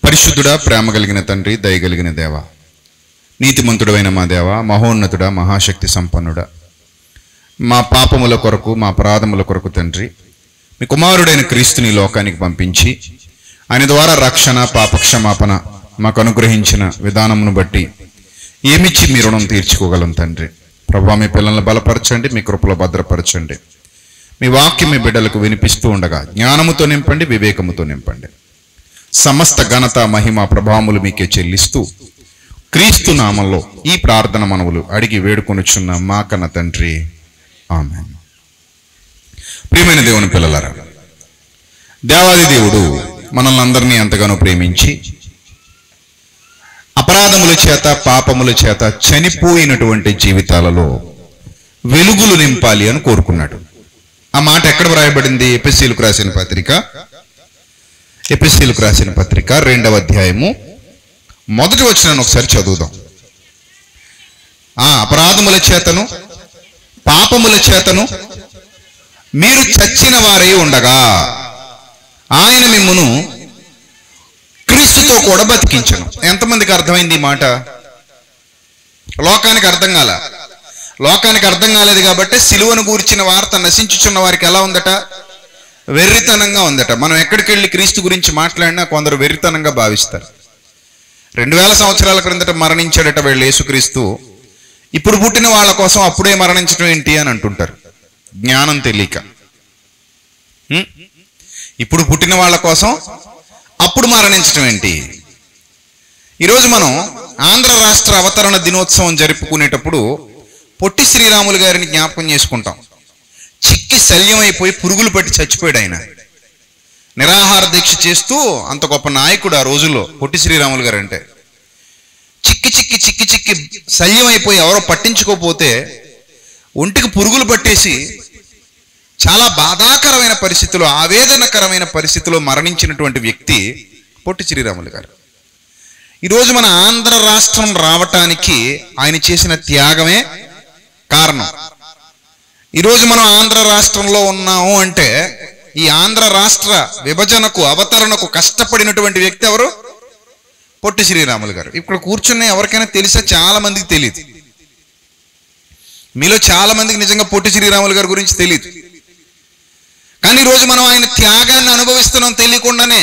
పరిశుద్ధుడా ప్రేమ కలిగిన తండ్రి దయగలిగిన దేవ నీతిమంతుడైన మా దేవ మహోన్నతుడా మహాశక్తి సంపన్నుడా మా పాపముల కొరకు మా అపరాధముల కొరకు తండ్రి మీ కుమారుడైన క్రీస్తుని ఈ లోకానికి పంపించి ఆయన ద్వారా రక్షణ పాపక్షమాపణ మాకు అనుగ్రహించిన విధానమును బట్టి ఏమిచ్చి మీ రుణం తీర్చుకోగలం తండ్రి ప్రభా మీ పిల్లల్ని బలపరచండి మీ కృపలో భద్రపరచండి మీ వాక్యం మీ బిడ్డలకు వినిపిస్తూ ఉండగా జ్ఞానముతో నింపండి వివేకముతో నింపండి సమస్త ఘనత మహిమ ప్రభావములు మీకే చెల్లిస్తూ క్రీస్తు నామంలో ఈ ప్రార్థన మనవులు అడిగి వేడుకొనుచున్న మా కన్న తండ్రి ఆమె ప్రియమైన దేవుని పిల్లలారా దేవాది దేవుడు మనల్ని అందరినీ ఎంతగానో ప్రేమించి అపరాధముల చేత పాపముల చేత చనిపోయినటువంటి జీవితాలలో వెలుగులు నింపాలి అని కోరుకున్నాడు ఆ మాట ఎక్కడ వ్రాయబడింది ఎపిసీలకు రాసిన పత్రిక ఎపిసీలకు రాసిన పత్రిక రెండవ అధ్యాయము మొదటి వచ్చిన ఒకసారి చదువుదాం ఆ అపరాధముల చేతను పాపముల చేతను మీరు చచ్చిన వారై ఉండగా ఆయన మిమ్మును క్రీస్తుతో కూడా బతికించను ఎంతమందికి అర్థమైంది ఈ మాట లోకానికి అర్థం కాల లోకానికి అర్థం కాలేదు కాబట్టి సిలువను గూర్చిన వార్త నశించుచున్న వారికి ఎలా ఉందట వెర్రితనంగా ఉందట మనం ఎక్కడికి వెళ్ళి క్రీస్తు గురించి మాట్లాడినా కొందరు వెర్రితనంగా భావిస్తారు రెండు వేల సంవత్సరాల క్రిందట మరణించాడట వీళ్ళు యేసుక్రీస్తు ఇప్పుడు పుట్టిన వాళ్ళ కోసం అప్పుడే మరణించడం ఏంటి అని అంటుంటారు జ్ఞానం తెలియక హ్మ్? ఇప్పుడు పుట్టిన వాళ్ళ కోసం అప్పుడు మరణించడం ఏంటి ఈరోజు మనం ఆంధ్ర రాష్ట్ర అవతరణ దినోత్సవం జరుపుకునేటప్పుడు పొట్టి శ్రీరాములు గారిని జ్ఞాపకం చేసుకుంటాం చిక్కి శల్యమైపోయి పురుగులు పట్టి చచ్చిపోయాడు ఆయన నిరాహార దీక్ష చేస్తూ అంత గొప్ప నాయకుడు ఆ రోజుల్లో పొట్టి శ్రీరాములు గారు అంటే చిక్కి చిక్కి చిక్కి చిక్కి శల్యమైపోయి ఎవరో పట్టించుకోపోతే ఒంటికి పురుగులు పట్టేసి చాలా బాధాకరమైన పరిస్థితిలో ఆవేదనకరమైన పరిస్థితిలో మరణించినటువంటి వ్యక్తి పొట్టి శ్రీరాములు గారు ఈరోజు మన ఆంధ్ర రాష్ట్రం రావటానికి ఆయన చేసిన త్యాగమే కారణం ఈరోజు మనం ఆంధ్ర రాష్ట్రంలో ఉన్నాము అంటే ఈ ఆంధ్ర రాష్ట్ర విభజనకు అవతరణకు కష్టపడినటువంటి వ్యక్తి ఎవరు పొట్టి శ్రీరాములు గారు ఇక్కడ కూర్చున్న ఎవరికైనా తెలుసా చాలా మందికి తెలియదు మీలో చాలా మందికి నిజంగా పొట్టి శ్రీరాములు గారి గురించి తెలియదు కానీ ఈరోజు మనం ఆయన త్యాగాన్ని అనుభవిస్తున్నాం తెలియకుండానే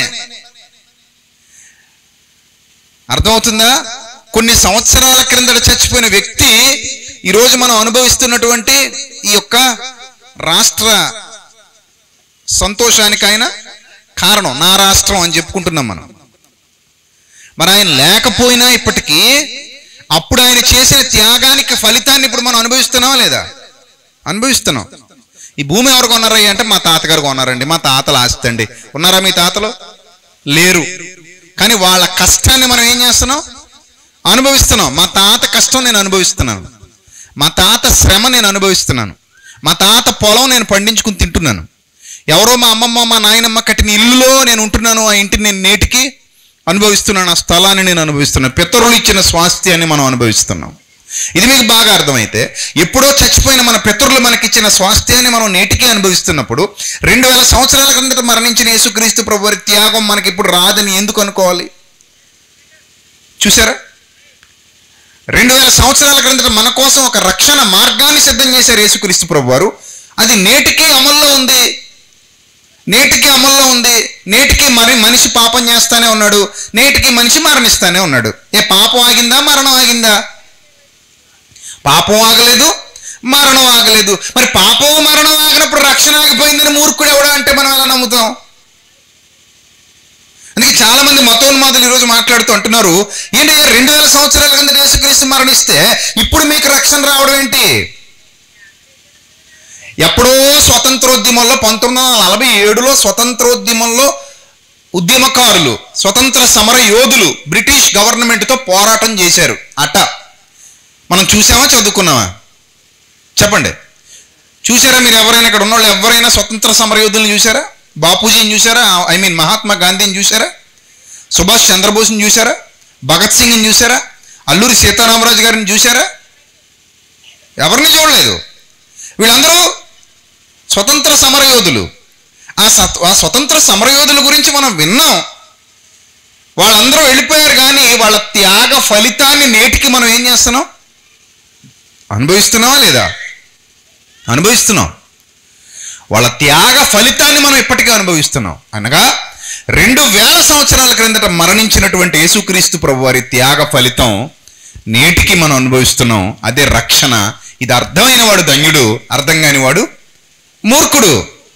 అర్థమవుతుందా కొన్ని సంవత్సరాల క్రిందట చచ్చిపోయిన వ్యక్తి ఈరోజు మనం అనుభవిస్తున్నటువంటి ఈ యొక్క రాష్ట్ర సంతోషానికి ఆయన కారణం నా రాష్ట్రం అని చెప్పుకుంటున్నాం మనం మరి ఆయన లేకపోయినా ఇప్పటికీ అప్పుడు ఆయన చేసిన త్యాగానికి ఫలితాన్ని ఇప్పుడు మనం అనుభవిస్తున్నామా లేదా అనుభవిస్తున్నాం ఈ భూమి ఎవరు కొన్నారయ్య అంటే మా తాతగారు కొన్నారండి మా తాతలు ఆస్తి అండి ఉన్నారా మీ తాతలు లేరు కానీ వాళ్ళ కష్టాన్ని మనం ఏం చేస్తున్నాం అనుభవిస్తున్నాం మా తాత కష్టం నేను అనుభవిస్తున్నాను మా తాత శ్రమ నేను అనుభవిస్తున్నాను మా తాత పొలం నేను పండించుకుని తింటున్నాను ఎవరో మా అమ్మమ్మ మా నాయనమ్మ కట్టిన ఇల్లులో నేను ఉంటున్నాను ఆ ఇంటిని నేను నేటికి అనుభవిస్తున్నాను ఆ స్థలాన్ని నేను అనుభవిస్తున్నాను పితరులు ఇచ్చిన స్వాస్థ్యాన్ని మనం అనుభవిస్తున్నాం ఇది మీకు బాగా అర్థమైతే ఎప్పుడో చచ్చిపోయిన మన పితరులు మనకిచ్చిన స్వాస్థ్యాన్ని మనం నేటికి అనుభవిస్తున్నప్పుడు రెండు వేల సంవత్సరాల క్రిందట మరణించిన యేసుక్రీస్తు ప్రభు వారి త్యాగం మనకి ఇప్పుడు రాదని ఎందుకు అనుకోవాలి చూసారా రెండు వేల సంవత్సరాల క్రిందట మన కోసం ఒక రక్షణ మార్గాన్ని సిద్ధం చేశారు యేసుక్రీస్తు ప్రభు వారు అది నేటికి అమల్లో ఉంది నేటికి అమల్లో ఉంది నేటికి మరి మనిషి పాపం చేస్తానే ఉన్నాడు నేటికి మనిషి మరణిస్తానే ఉన్నాడు ఏ పాపం ఆగిందా మరణం ఆగిందా పాపం ఆగలేదు మరణం ఆగలేదు మరి పాపం మరణం ఆగినప్పుడు రక్షణ ఆగిపోయిందని మూర్ఖుడు ఎవడా అంటే మనం ఎలా నమ్ముతాం అందుకే చాలా మంది మతోన్మాదులు ఈరోజు మాట్లాడుతూ అంటున్నారు ఏంటి రెండు వేల సంవత్సరాల కింద యేసుక్రీస్తు మరణిస్తే ఇప్పుడు మీకు రక్షణ రావడం ఏంటి ఎప్పుడో స్వతంత్రోద్యమంలో పంతొమ్మిది వందల నలభై ఏడులో స్వతంత్రోద్యమంలో ఉద్యమకారులు స్వతంత్ర సమర యోధులు బ్రిటిష్ గవర్నమెంట్తో పోరాటం చేశారు అట మనం చూసామా చదువుకున్నామా చెప్పండి చూసారా మీరు ఎవరైనా ఇక్కడ ఉన్నవాళ్ళు ఎవరైనా స్వతంత్ర సమరయోధులను చూసారా బాపూజీని చూసారా ఐ మీన్ మహాత్మా గాంధీని చూసారా సుభాష్ చంద్రబోస్ని చూసారా భగత్ సింగ్ని చూసారా అల్లూరి సీతారామరాజు గారిని చూసారా ఎవరిని చూడలేదు వీళ్ళందరూ స్వతంత్ర సమరయోధులు ఆ సత్ ఆ స్వతంత్ర సమరయోధుల గురించి మనం విన్నాం వాళ్ళందరూ వెళ్ళిపోయారు కానీ వాళ్ళ త్యాగ ఫలితాన్ని నేటికి మనం ఏం చేస్తున్నాం అనుభవిస్తున్నావా లేదా అనుభవిస్తున్నాం వాళ్ళ త్యాగ ఫలితాన్ని మనం ఇప్పటికీ అనుభవిస్తున్నాం అనగా రెండు వేల సంవత్సరాల క్రిందట మరణించినటువంటి యేసుక్రీస్తు ప్రభు వారి త్యాగ ఫలితం నేటికి మనం అనుభవిస్తున్నాం అదే రక్షణ ఇది అర్థమైన వాడు ధన్యుడు అర్థం కాని వాడు మూర్ఖుడు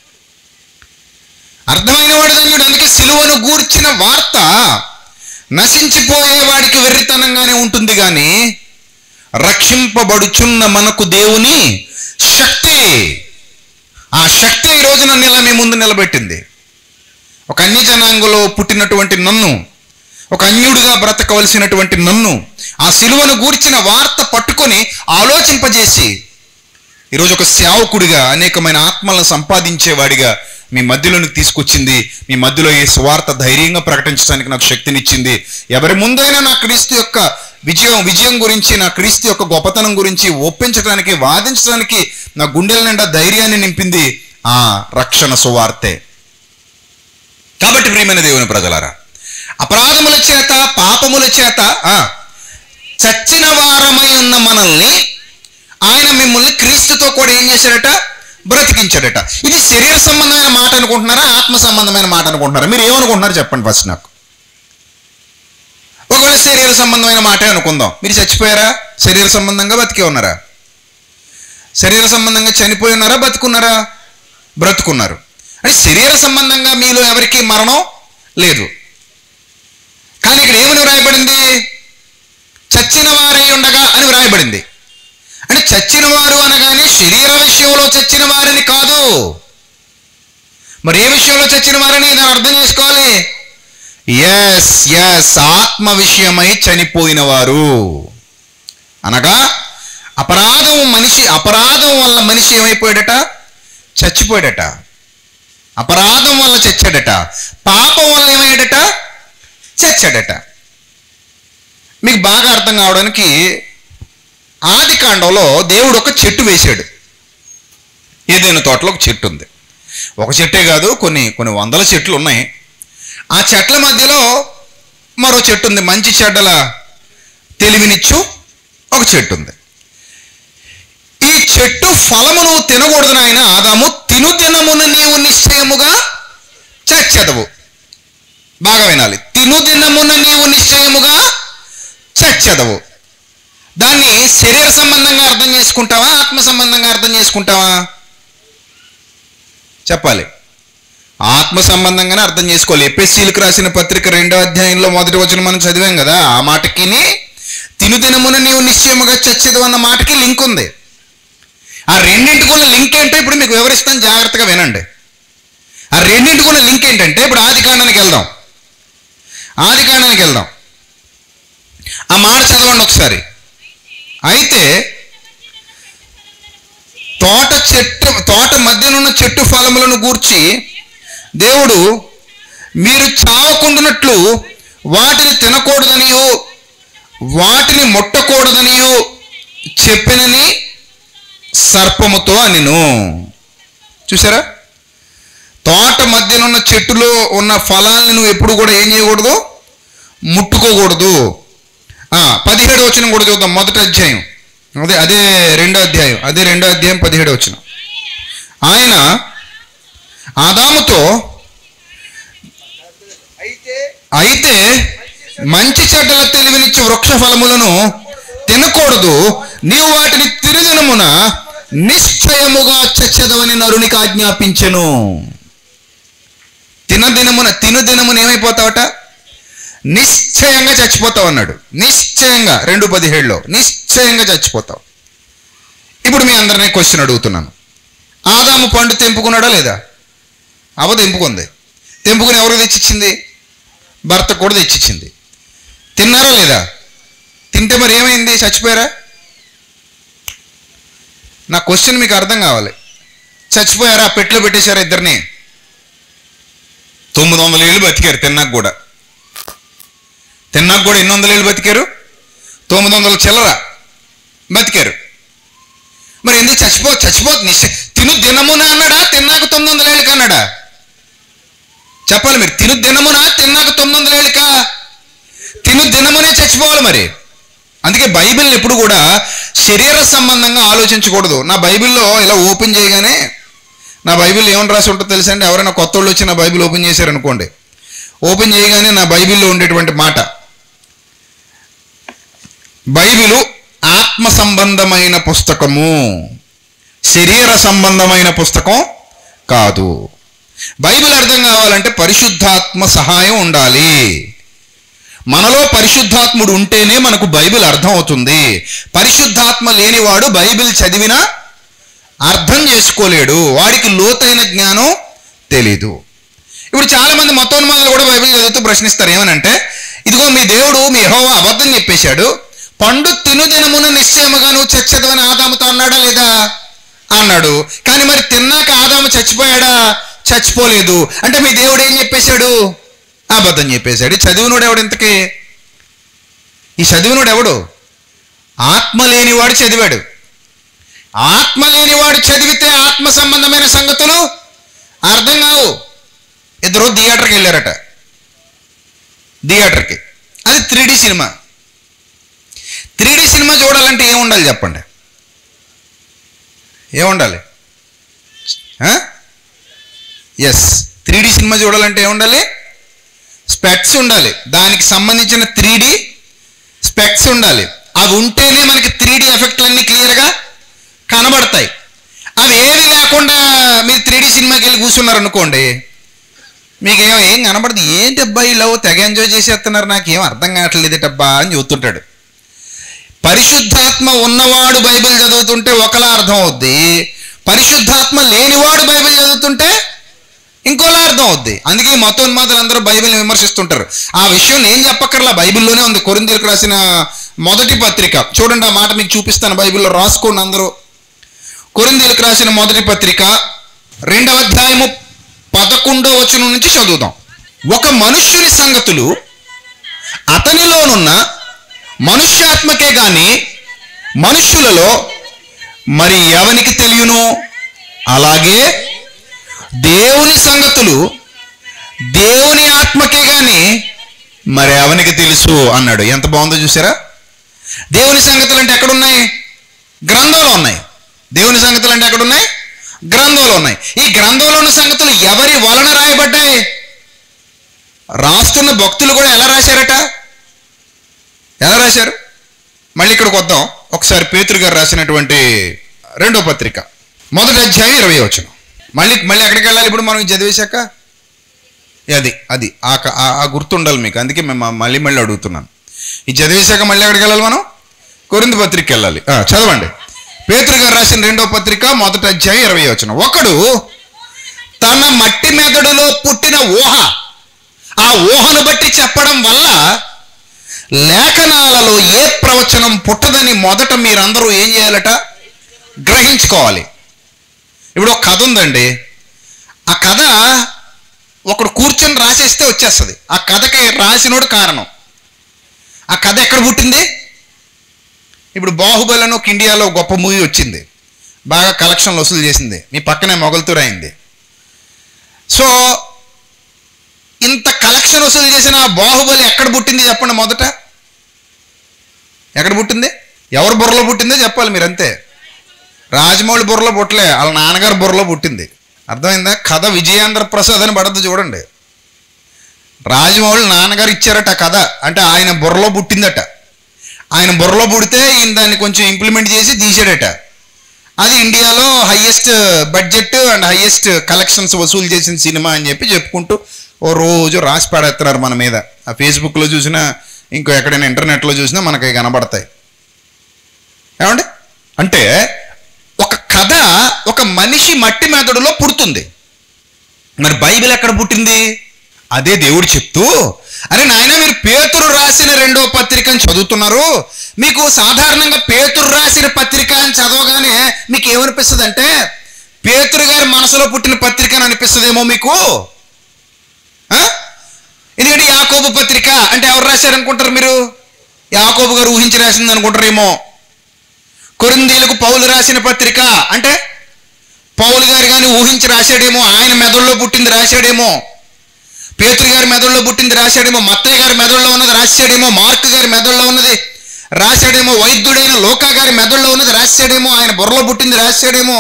అర్థమైన వాడు ధన్యుడు అందుకే సిలువను గూర్చిన వార్త నశించిపోయే వాడికి వెర్రితనంగానే ఉంటుంది కానీ రక్షింపబడుచున్న మనకు దేవుని శక్తి ఆ శక్తి ఈ రోజు నన్ను ఇలా మీ ముందు నిలబెట్టింది ఒక అన్య జనాంగంలో పుట్టినటువంటి నన్ను ఒక అన్యుడిగా బ్రతకవలసినటువంటి నన్ను ఆ సిలువను గూర్చిన వార్త పట్టుకొని ఆలోచింపజేసి ఈరోజు ఒక సేవకుడిగా అనేకమైన ఆత్మలను సంపాదించేవాడిగా మీ మధ్యలోనికి తీసుకొచ్చింది మీ మధ్యలో ఈ స్వార్థ ధైర్యంగా ప్రకటించడానికి నాకు శక్తినిచ్చింది ఎవరి ముందైనా నా క్రీస్తు యొక్క విజయం విజయం గురించి నా క్రీస్తు యొక్క గొప్పతనం గురించి ఒప్పించడానికి వాదించడానికి నా గుండెల నిండా ధైర్యాన్ని నింపింది ఆ రక్షణ సువార్తే కాబట్టి ప్రియమైన దేవుని ప్రజలారా అపరాధముల చేత పాపముల చేత ఆ, చచ్చిన వారమై ఉన్న మనల్ని ఆయన మిమ్మల్ని క్రీస్తుతో కూడా ఏం చేశాడట బ్రతికించాడట ఇది శరీర సంబంధమైన మాట అనుకుంటున్నారా ఆత్మ సంబంధమైన మాట అనుకుంటున్నారా మీరు ఏమనుకుంటున్నారు చెప్పండి ఫస్ట్ నాకు ఒకవేళ శరీర సంబంధమైన మాటే అనుకుందాం మీరు చచ్చిపోయారా శరీర సంబంధంగా బతికే ఉన్నారా శరీర సంబంధంగా చనిపోయి ఉన్నారా బతుకున్నారా బ్రతుకున్నారు అంటే శరీర సంబంధంగా మీలో ఎవరికి మరణం లేదు కానీ ఇక్కడ ఏమని వ్రాయబడింది చచ్చిన వారై ఉండగా అని వ్రాయబడింది అంటే చచ్చిన వారు అనగానే శరీర విషయంలో చచ్చిన వారిని కాదు మరి ఏ విషయంలో చచ్చిన వారని దాన్ని అర్థం చేసుకోవాలి ఎస్ ఎస్ ఆత్మ విషయమై చనిపోయిన వారు అనగా అపరాధం మనిషి అపరాధం వల్ల మనిషి ఏమైపోయాడట చచ్చిపోయాడట అపరాధం వల్ల చచ్చాడట పాపం వల్ల ఏమయ్యాడట చచ్చాడట మీకు బాగా అర్థం కావడానికి ఆది కాండంలో దేవుడు ఒక చెట్టు వేశాడు ఏదైనా తోటలో ఒక చెట్టు ఉంది ఒక చెట్టే కాదు కొన్ని కొన్ని వందల చెట్లు ఉన్నాయి ఆ చెట్ల మధ్యలో మరో చెట్టు ఉంది మంచి చెడ్డల తెలివినిచ్చు ఒక చెట్టు ఉంది ఈ చెట్టు ఫలము నువ్వు తినకూడదు నాయన ఆదాము తిను తినమున నీవు నిశ్చయముగా చచ్చదవు బాగా వినాలి తిను దినమున నీవు నిశ్చయముగా చచ్చదవు దాన్ని శరీర సంబంధంగా అర్థం చేసుకుంటావా ఆత్మ సంబంధంగా అర్థం చేసుకుంటావా చెప్పాలి ఆత్మ సంబంధంగానే అర్థం చేసుకోవాలి ఎపిఎస్సీలకు రాసిన పత్రిక రెండో అధ్యాయంలో మొదటి వచనం మనం చదివాం కదా ఆ మాటకి తిను దినమున నీవు నిశ్చయముగా చచ్చేది అన్న మాటకి లింక్ ఉంది ఆ రెండింటికి ఉన్న లింక్ ఏంటో ఇప్పుడు మీకు వివరిస్తాను జాగ్రత్తగా వినండి ఆ రెండింటికి ఉన్న లింక్ ఏంటంటే ఇప్పుడు ఆది కాండానికి వెళ్దాం ఆది కాండానికి వెళ్దాం ఆ మాట చదవండి ఒకసారి అయితే తోట చెట్టు తోట మధ్యనున్న చెట్టు ఫలములను గూర్చి దేవుడు మీరు చావకుండునట్లు వాటిని తినకూడదనియో వాటిని ముట్టకూడదనియో చెప్పినని సర్పముతో అనిను చూసారా తోట మధ్యనున్న చెట్టులో ఉన్న ఫలాలను నువ్వు ఎప్పుడు కూడా ఏం చేయకూడదు ముట్టుకోకూడదు ఆ, పదిహేడు వచ్చిన కూడా చూద్దాం మొదటి అధ్యాయం అదే అదే రెండో అధ్యాయం అదే రెండో అధ్యాయం పదిహేడు వచ్చిన ఆయన ఆదాముతో అయితే అయితే మంచి చెడ్డల తెలివినిచ్చే వృక్ష ఫలములను తినకూడదు నీవు వాటిని తిరుదినమున నిశ్చయముగా చచ్చదవని నరునికి ఆజ్ఞాపించెను తినదినమున తినుదినమున ఏమైపోతావట నిశ్చయంగా చచ్చిపోతావు అన్నాడు నిశ్చయంగా రెండు పదిహేడులో నిశ్చయంగా చచ్చిపోతావు ఇప్పుడు మీ అందరినీ క్వశ్చన్ అడుగుతున్నాను ఆదాము పండు తెంపుకున్నాడా లేదా అవ తెంపుకుంది తెంపుకుని ఎవరు తెచ్చిచ్చింది భర్త కూడా తెచ్చిచ్చింది తిన్నారా లేదా తింటే మరి ఏమైంది చచ్చిపోయారా నా క్వశ్చన్ మీకు అర్థం కావాలి చచ్చిపోయారా పెట్లో పెట్టేశారా ఇద్దరిని తొమ్మిది వందల ఏళ్ళు బతికారు తిన్నాక కూడా తిన్నాక కూడా ఎన్ని వందల ఏళ్ళు బతికారు తొమ్మిది వందల చిల్లర బతికారు మరి ఎందుకు చచ్చిపో చచ్చిపో నిశ్చ- తిను దినమున అన్నాడా తిన్నాక తొమ్మిది వందల ఏళ్ళకి అన్నాడా చెప్పాలి మీరు తిను దినమున తిన్నాక తొమ్మిది వందల ఏళ్ళకా తిను దినమునే చచ్చిపోవాలి మరి అందుకే బైబిల్ ఎప్పుడు కూడా శరీర సంబంధంగా ఆలోచించకూడదు నా బైబిల్లో ఇలా ఓపెన్ చేయగానే నా బైబిల్ ఏమని రాసి ఉంటుందో తెలుసా అండి ఎవరైనా కొత్త వాళ్ళు వచ్చి నా బైబిల్ ఓపెన్ చేశారనుకోండి ఓపెన్ చేయగానే నా బైబిల్లో ఉండేటువంటి మాట బైబిలు ఆత్మ సంబంధమైన పుస్తకము శరీర సంబంధమైన పుస్తకం కాదు బైబిల్ అర్థం కావాలంటే పరిశుద్ధాత్మ సహాయం ఉండాలి మనలో పరిశుద్ధాత్ముడు ఉంటేనే మనకు బైబిల్ అర్థం అవుతుంది పరిశుద్ధాత్మ లేనివాడు బైబిల్ చదివినా అర్థం చేసుకోలేడు వాడికి లోతైన జ్ఞానం తెలీదు ఇప్పుడు చాలా మంది మతోన్మాదులు కూడా బైబిల్ చదువుతూ ప్రశ్నిస్తారు ఏమనంటే ఇదిగో మీ దేవుడు మీ యెహోవా అబద్ధం చెప్పేశాడు పండు తినుదినమున నిశ్చయముగా నువ్వు చచ్చదవని ఆదాముతో అన్నాడా లేదా అన్నాడు కానీ మరి తిన్నాక ఆదాము చచ్చిపోయాడా చచ్చిపోలేదు అంటే మీ దేవుడు ఏం చెప్పేశాడు అబద్ధం చెప్పేశాడు ఈ చదివినోడు ఎవడు ఇంతకీ ఈ చదివినోడు ఎవడు ఆత్మ లేనివాడు చదివాడు ఆత్మ లేనివాడు చదివితే ఆత్మ సంబంధమైన సంగతులు అర్థం కావు ఇద్దరు థియేటర్కి వెళ్ళారట థియేటర్కి అది త్రీ సినిమా త్రీ సినిమా చూడాలంటే ఏం ఉండాలి చెప్పండి ఏముండాలి ఎస్ త్రీ సినిమా చూడాలంటే ఏముండాలి స్పెక్స్ ఉండాలి దానికి సంబంధించిన త్రీ స్పెక్స్ ఉండాలి అవి ఉంటేనే మనకి త్రీ డి ఎఫెక్ట్లన్నీ క్లియర్గా కనబడతాయి అవి ఏవి లేకుండా మీరు త్రీ సినిమాకి వెళ్ళి కూర్చున్నారనుకోండి మీకు ఏం ఏం కనబడదు ఏంటి అబ్బా ఇలా తెగ ఎంజాయ్ చేసేస్తున్నారు నాకేం అర్థం కావట్లేదేటబ్బా అని చూస్తుంటాడు పరిశుద్ధాత్మ ఉన్నవాడు బైబిల్ చదువుతుంటే ఒకలా అర్థం అవుద్ది పరిశుద్ధాత్మ లేనివాడు బైబిల్ చదువుతుంటే ఇంకోలా అర్థం అవుద్ది అందుకే మతోన్మాదులు అందరూ బైబిల్ని విమర్శిస్తుంటారు ఆ విషయం నేను చెప్పక్కర్లా బైబిల్లోనే ఉంది కొరిందీలకు రాసిన మొదటి పత్రిక చూడండి ఆ మాట మీకు చూపిస్తాను బైబిల్లో రాసుకోండి అందరూ కొరిందీలకు రాసిన మొదటి పత్రిక రెండవ అధ్యాయము పదకొండో వచనం నుంచి చదువుదాం ఒక మనుష్యుని సంగతులు అతనిలోనున్న మనుష్యాత్మకే గాని మనుష్యులలో మరి ఎవనికి తెలియను అలాగే దేవుని సంగతులు దేవుని ఆత్మకే గాని మరి ఎవనికి తెలుసు అన్నాడు ఎంత బాగుందో చూసారా దేవుని సంగతులు అంటే ఎక్కడున్నాయి గ్రంథంలో ఉన్నాయి దేవుని సంగతులు అంటే ఎక్కడున్నాయి గ్రంథంలో ఉన్నాయి ఈ గ్రంథంలో ఉన్న సంగతులు ఎవరి వలన రాయబడ్డాయి రాస్తున్న భక్తులు కూడా ఎలా రాశారట ఎలా రాశారు మళ్ళీ ఇక్కడికి వద్దాం ఒకసారి పేతురు గారు రాసినటువంటి రెండో పత్రిక మొదటి అధ్యాయం ఇరవై వచ్చిన మళ్ళీ మళ్ళీ ఎక్కడికి వెళ్ళాలి ఇప్పుడు మనం ఇది చదివేశాక అది అది ఆ క- ఆ- ఆ గుర్తుండాలి మీకు అందుకే మేము మళ్ళీ మళ్ళీ అడుగుతున్నాను ఇది చదివేశాక మళ్ళీ ఎక్కడికి వెళ్ళాలి మనం కొరింది పత్రికకి వెళ్ళాలి ఆ, చదవండి పేతురు గారు రాసిన రెండో పత్రిక మొదటి అధ్యాయం ఇరవై వచ్చిన ఒకడు తన మట్టి మెదడులో పుట్టిన ఊహ ఆ ఊహను బట్టి చెప్పడం వల్ల లేఖనాలలో ఏ ప్రవచనం పుట్టదని మొదట మీరందరూ ఏం చేయాలట గ్రహించుకోవాలి ఇప్పుడు ఒక కథ ఉందండి ఆ కథ ఒకడు కూర్చొని రాసేస్తే వచ్చేస్తుంది ఆ కథకి రాసినోడు కారణం ఆ కథ ఎక్కడ పుట్టింది ఇప్పుడు బాహుబలి అని ఒక ఇండియాలో ఒక గొప్ప మూవీ వచ్చింది బాగా కలెక్షన్లు వసూలు చేసింది మీ పక్కనే మొగల్తూరు అయింది సో ఇంత కలెక్షన్ వసూలు చేసిన ఆ బాహుబలి ఎక్కడ పుట్టింది చెప్పండి మొదట ఎక్కడ పుట్టింది ఎవరు బుర్రలో పుట్టిందో చెప్పాలి మీరు అంతే రాజమౌళి బుర్రలో పుట్టలే వాళ్ళ నాన్నగారు బుర్రలో పుట్టింది అర్థమైందా కథ విజయేంద్ర ప్రసాద్ అని పడద్దు చూడండి రాజమౌళి నాన్నగారు ఇచ్చారట ఆ కథ అంటే ఆయన బుర్రలో పుట్టిందట ఆయన బుర్రలో పుడితే ఈయన దాన్ని కొంచెం ఇంప్లిమెంట్ చేసి తీసాడట అది ఇండియాలో highest budget and highest collections వసూలు చేసిన సినిమా అని చెప్పి చెప్పుకుంటూ ఓ రోజు రాసి పడేస్తున్నారు మన మీద ఆ ఫేస్బుక్లో చూసినా ఇంకో ఎక్కడైనా ఇంటర్నెట్లో చూసినా మనకి అవి కనబడతాయి ఏమండి అంటే ఒక కథ ఒక మనిషి మట్టి మెదడులో పుడుతుంది మరి బైబిల్ ఎక్కడ పుట్టింది అదే దేవుడు చెప్తూ అరే నాయన మీరు పేతురు రాసిన రెండో పత్రికని చదువుతున్నారు మీకు సాధారణంగా పేతురు రాసిన పత్రిక అని చదవగానే మీకు ఏమనిపిస్తుంది అంటే పేతురు గారి మనసులో పుట్టిన పత్రిక అని అనిపిస్తుందేమో మీకు ఆ? ఎందుకంటే యాకోబు పత్రిక అంటే ఎవరు రాశారనుకుంటారు మీరు యాకోబు గారు ఊహించి రాసింది అనుకుంటారేమో కొరిందీలకు పౌలు రాసిన పత్రిక అంటే పౌలు గారు కానీ ఊహించి రాశాడేమో ఆయన మెదడులో పుట్టింది రాశాడేమో పేతురు గారి మెదడు మెదడులో పుట్టింది రాశాడేమో మత్తయ్య గారి మెదడులో ఉన్నది రాశాడేమో మార్క్ గారి మెదడులో ఉన్నది రాశాడేమో వైద్యుడైన లోకా గారి మెదడులో ఉన్నది రాశాడేమో ఆయన బుర్రలో పుట్టింది రాశాడేమో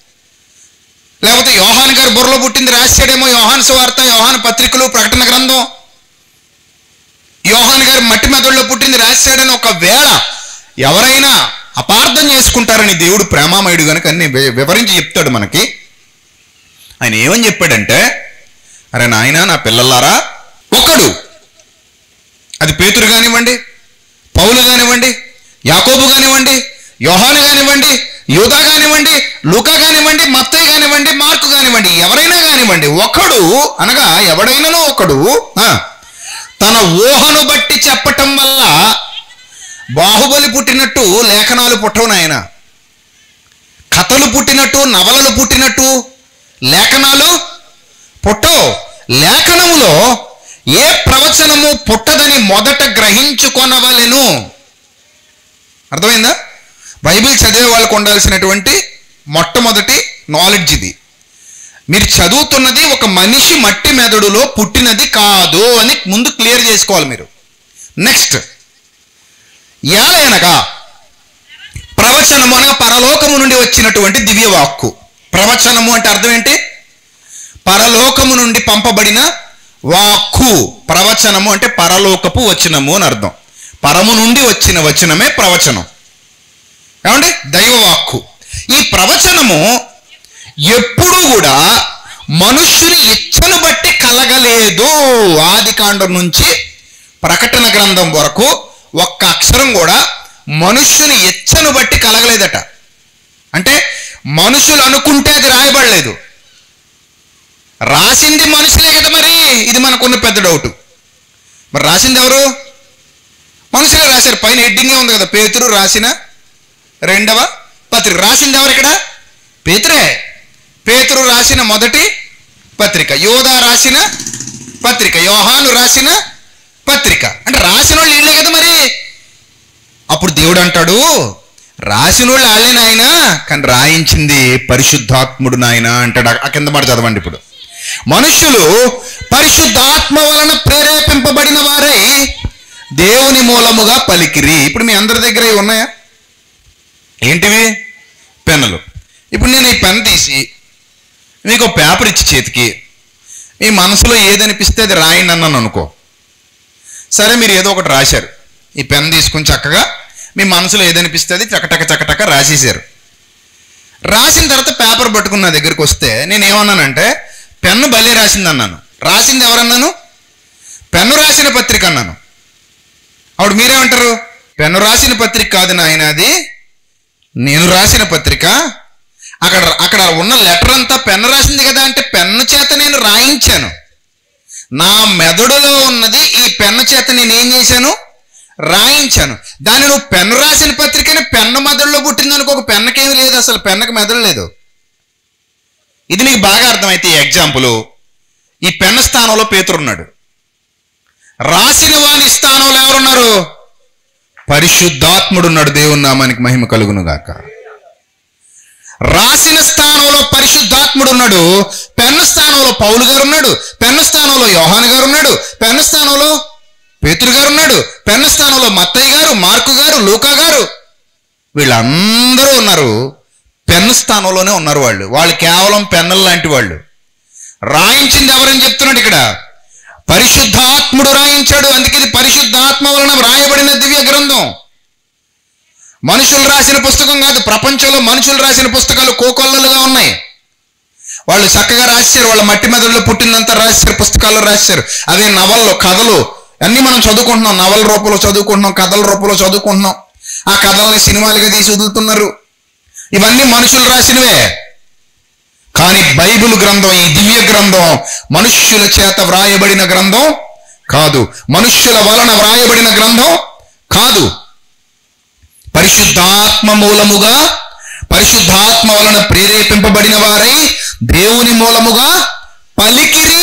లేకపోతే యోహాన్ గారి బుర్రలో పుట్టింది రాశాడేమో యోహాన్ సువార్త యోహాన్ పత్రికలు ప్రకటన గ్రంథం యోహాన్ గారి మట్టి మెదడులో పుట్టింది రాశాడని ఒకవేళ ఎవరైనా అపార్థం చేసుకుంటారని దేవుడు ప్రేమామయుడు కనుక అన్ని వి- వివరించి చెప్తాడు మనకి ఆయన ఏమని చెప్పాడంటే అరే నాయనా నా పిల్లలారా ఒకడు అది పేతురు కానివ్వండి పౌలు కానివ్వండి యాకోబు కానివ్వండి యోహాను కానివ్వండి యూదా కానివ్వండి లూకా కానివ్వండి మత్తయ్య కానివ్వండి మార్కు కానివ్వండి ఎవరైనా కానివ్వండి ఒకడు అనగా ఎవడైనానో ఒకడు ఆ, తన ఊహను బట్టి చెప్పటం వల్ల బాహుబలి పుట్టినట్టు లేఖనాలు పుట్టవు నాయన కథలు పుట్టినట్టు నవలలు పుట్టినట్టు లేఖనాలు పుట్టవు లేఖనములో ఏ ప్రవచనము పుట్టదని మొదట గ్రహించుకొనవలెను అర్థమైందా బైబిల్ చదివే వాళ్ళకు ఉండాల్సినటువంటి మొట్టమొదటి నాలెడ్జ్ ఇది మీరు చదువుతున్నది ఒక మనిషి మట్టి మెదడులో పుట్టినది కాదు అని ముందు క్లియర్ చేసుకోవాలి మీరు నెక్స్ట్ ఏలైనగా ప్రవచనము అనగా పరలోకము నుండి వచ్చినటువంటి దివ్యవాక్కు ప్రవచనము అంటే అర్థం ఏంటి పరలోకము నుండి పంపబడిన వాక్కు ప్రవచనము అంటే పరలోకపు వచనము అని అర్థం పరము నుండి వచ్చిన వచనమే ప్రవచనం ఏమండి దైవవాక్కు ఈ ప్రవచనము ఎప్పుడూ కూడా మనుష్యుని ఇచ్చను బట్టి కలగలేదు ఆది కాండం నుంచి ప్రకటన గ్రంథం వరకు ఒక్క అక్షరం కూడా మనుష్యుని ఇచ్చను బట్టి కలగలేదట అంటే మనుషులు అనుకుంటే అది రాయబడలేదు రాసింది మనుషులే కదా మరి ఇది మనకున్న పెద్ద డౌట్ మరి రాసింది ఎవరు మనుషులే రాశారు పైన హెడ్డింగే ఉంది కదా పేతురు రాసిన రెండవ పత్రిక రాసింది ఎవరు ఇక్కడ పేతురే పేతురు రాసిన మొదటి పత్రిక యోధా రాసిన పత్రిక యోహాను రాసిన పత్రిక అంటే రాసిన వాళ్ళు వీళ్ళే కదా మరి అప్పుడు దేవుడు అంటాడు రాసిన వాళ్ళు వాళ్ళే నాయన కానీ రాయించింది పరిశుద్ధాత్ముడు నాయన అంటాడు ఆ కింద మాట చదవండి ఇప్పుడు మనుష్యులు పరిశుద్ధాత్మ వలన ప్రేరేపింపబడిన వారై దేవుని మూలముగా పలికిరి ఇప్పుడు మీ అందరి దగ్గర ఇవి ఉన్నాయా ఏంటివి పెన్నులు ఇప్పుడు నేను ఈ పెన్ తీసి మీకు ఒక పేపర్ ఇచ్చి చేతికి మీ మనసులో ఏదనిపిస్తే అది రాయండి అన్నాను అనుకో సరే మీరు ఏదో ఒకటి రాశారు ఈ పెన్ తీసుకుని చక్కగా మీ మనసులో ఏదనిపిస్తే అది చకటక చకటక రాసేసారు రాసిన తర్వాత పేపర్ పట్టుకుని నా దగ్గరికి వస్తే నేను ఏమన్నానంటే పెన్ను భలే రాసింది అన్నాను రాసింది ఎవరన్నాను పెన్ను రాసిన పత్రిక అన్నాను అప్పుడు మీరేమంటారు పెన్ను రాసిన పత్రిక కాదు నాయన అది నేను రాసిన పత్రిక అక్కడ అక్కడ ఉన్న లెటర్ అంతా పెన్ను రాసింది కదా అంటే పెన్ను చేత నేను రాయించాను నా మెదడులో ఉన్నది ఈ పెన్ను చేత నేను ఏం చేశాను రాయించాను దాన్ని నువ్వు పెన్ను రాసిన పత్రికని పెన్ను మెదడులో పుట్టిందనుకో ఒక పెన్నకేమి లేదు అసలు పెన్నకి మెదడు లేదు ఇది నీకు బాగా అర్థమైతే ఈ ఎగ్జాంపుల్ ఈ పెన్ను స్థానంలో పేతురున్నాడు రాసిన వాని స్థానంలో ఎవరున్నారు పరిశుద్ధాత్ముడు ఉన్నాడు దేవుని నామానికి మహిమ కలుగును గాక రాసిన స్థానంలో పరిశుద్ధాత్ముడు ఉన్నాడు పెన్ను స్థానంలో పౌలు గారు ఉన్నాడు పెన్ను స్థానంలో యోహాన్ గారు ఉన్నాడు పెన్ను స్థానంలో పేతురు గారు ఉన్నాడు పెన్ను స్థానంలో మత్తయ్య గారు మార్కు గారు లూకా గారు వీళ్ళందరూ ఉన్నారు పెన్ను స్థానంలోనే ఉన్నారు వాళ్ళు వాళ్ళు కేవలం పెన్నుల లాంటి వాళ్ళు రాయించింది ఎవరని చెప్తున్నాడు ఇక్కడ పరిశుద్ధాత్ముడు రాయించాడు అందుకే ఇది పరిశుద్ధాత్మ వలన వ్రాయబడిన దివ్య గ్రంథం మనుషులు రాసిన పుస్తకం కాదు ప్రపంచంలో మనుషులు రాసిన పుస్తకాలు కోకొల్లలుగా ఉన్నాయి వాళ్ళు చక్కగా రాశారు వాళ్ళ మట్టి మెదడులో పుట్టినంత రాశారు పుస్తకాల్లో రాశారు అదే నవల్లో కథలు అన్నీ మనం చదువుకుంటున్నాం నవల రూపంలో చదువుకుంటున్నాం కథల రూపంలో చదువుకుంటున్నాం ఆ కథల్ని సినిమాలుగా తీసి వదులుతున్నారు ఇవన్నీ మనుషులు రాసినవే కానీ బైబిల్ గ్రంథం ఈ దివ్య గ్రంథం మనుష్యుల చేత వ్రాయబడిన గ్రంథం కాదు మనుష్యుల వలన వ్రాయబడిన గ్రంథం కాదు పరిశుద్ధాత్మ మూలముగా పరిశుద్ధాత్మ వలన ప్రేరేపింపబడిన వారై దేవుని మూలముగా పలికిరి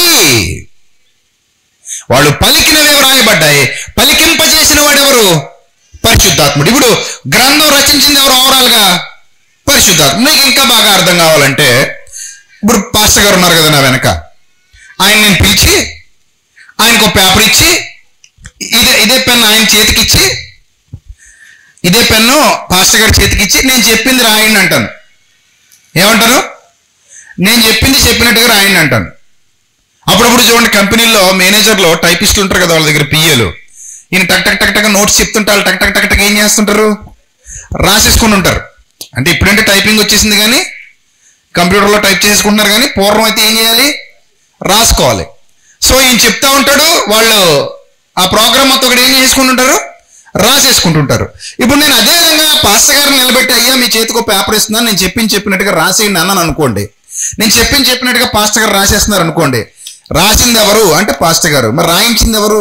వాళ్ళు పలికినవే వ్రాయబడ్డాయి పలికింపజేసిన వాడెవరు పరిశుద్ధాత్ముడు ఇప్పుడు గ్రంథం రచించింది ఎవరు ఓవరాల్ గా పరిశుద్ధాత్మ మీకు ఇంకా బాగా అర్థం కావాలంటే ఇప్పుడు పాస్టర్ గారు ఉన్నారు కదా నా వెనక ఆయన నేను పిలిచి ఆయనకు ఆయనకు పేపర్ ఇచ్చి ఇదే ఇదే పెన్ ఆయన చేతికి ఇచ్చి ఇదే పెన్ను పాస్టర్ గారి చేతికి ఇచ్చి నేను చెప్పింది రాయండి అంటాను ఏమంటాను నేను చెప్పింది చెప్పినట్టుగా రాయండి అంటాను అప్పుడప్పుడు చూడండి కంపెనీల్లో మేనేజర్లో టైపిస్టులు ఉంటారు కదా వాళ్ళ దగ్గర పిఏలు ఈయన టక్ టక్ టక్ టక్ నోట్స్ చెప్తుంటే వాళ్ళు టక్ టక్ టక్ టక్ ఏం చేస్తుంటారు రాసేసుకుని ఉంటారు అంటే ఇప్పుడంటే టైపింగ్ వచ్చేసింది కానీ కంప్యూటర్లో టైప్ చేసుకుంటున్నారు కానీ పూర్వం అయితే ఏం చేయాలి రాసుకోవాలి సో ఈయన చెప్తా ఉంటాడు వాళ్ళు ఆ ప్రోగ్రామ్ మొత్తం ఒకటి ఏం చేసుకుని ఉంటారు రాసేసుకుంటుంటారు ఇప్పుడు నేను అదే విధంగా పాస్టర్ గారిని నిలబెట్టి అయ్యా మీ చేతికి ఒక పేపర్ ఇస్తున్నాను నేను చెప్పింది చెప్పినట్టుగా రాసేయండి అన్నాను అనుకోండి నేను చెప్పింది చెప్పినట్టుగా పాస్టర్ గారు రాసేస్తున్నారు అనుకోండి రాసింది ఎవరు అంటే పాస్టర్ గారు మరి రాయించింది ఎవరు